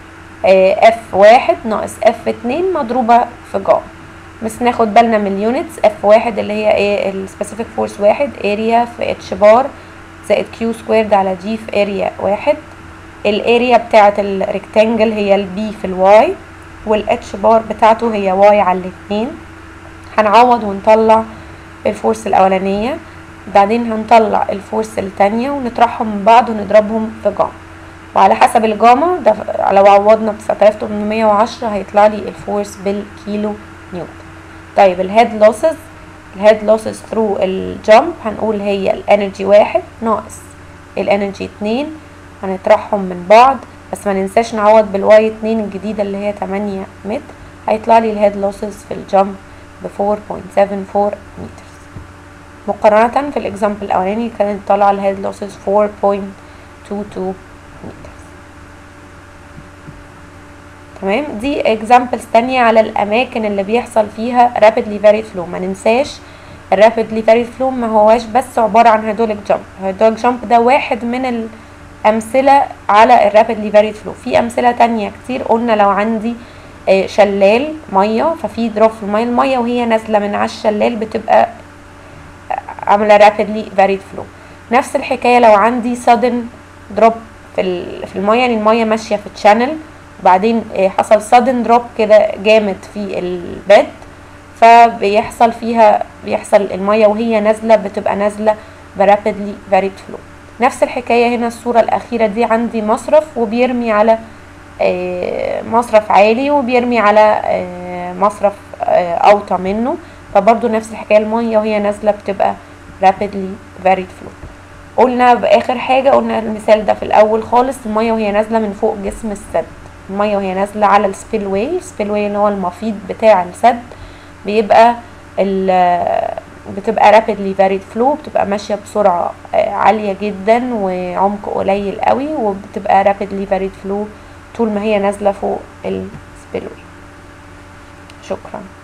اف واحد ناقص اف اتنين مضروبة في جاما بس ناخد بالنا من اليونتس اف واحد اللي هي ايه السبيسيفيك فورس واحد اريا في اتش بار زائد كيو سكويرد على جي في اريا واحد الاريا بتاعة الريكتانجل هي البي في الواي والاتش بار بتاعته هي واي على الاتنين هنعوض ونطلع الفورس الاولانية بعدين هنطلع الفورس التانية ونطرحهم من بعض ونضربهم في جاما وعلى حسب الجاما ده لو عوضنا ب 9810 هيطلع لي الفورس بالكيلو نيوتن طيب الهيد لوسز الهيد لوسز ثرو الجامب هنقول هي الانرجي واحد ناقص الانرجي اتنين هنطرحهم من بعض بس ما ننساش نعوض بالواي اتنين الجديدة اللي هي 8 متر هيطلع لي الهيد لوسز في الجامب ب 4.74 متر مقارنة في الاكزامبل الاولاني كانت طالعة الهيد لوسز 4.22 متر تمام دي اكزامبلز تانية على الاماكن اللي بيحصل فيها rapidly varied flow ما ننساش الرابيدلي varied flow ما هواش بس عبارة عن هيدروليك جامب الهيدروليك جامب ده واحد من الامثلة على الرابيدلي varied flow في امثلة تانية كتير قلنا لو عندي شلال مية ففي دروب في المية المية وهي نازلة من على الشلال بتبقى عاملة rapidly varied flow نفس الحكاية لو عندي sudden drop في في المية يعني المية ماشية في تشانل وبعدين حصل sudden drop كده جامد في البيد فبيحصل فيها بيحصل المية وهي نازلة بتبقى نازلة the rapidly varied flow نفس الحكاية هنا الصورة الأخيرة دي عندي مصرف وبيرمي على آه، مصرف عالي وبيرمي على آه، مصرف آه، أوطى منه فبرضو نفس الحكاية المية وهي نازلة بتبقى rapidly varied flow قلنا بآخر حاجة قلنا المثال ده في الأول خالص المية وهي نازلة من فوق جسم السد المية وهي نازلة على السبيل واي السبيل واي اللي هو المفيض بتاع السد بيبقى ال بتبقى rapidly varied flow بتبقى ماشية بسرعة آه، عالية جدا وعمق قليل قوي وبتبقى rapidly varied flow طول ما هي نازلة فوق السبيل واي شكرا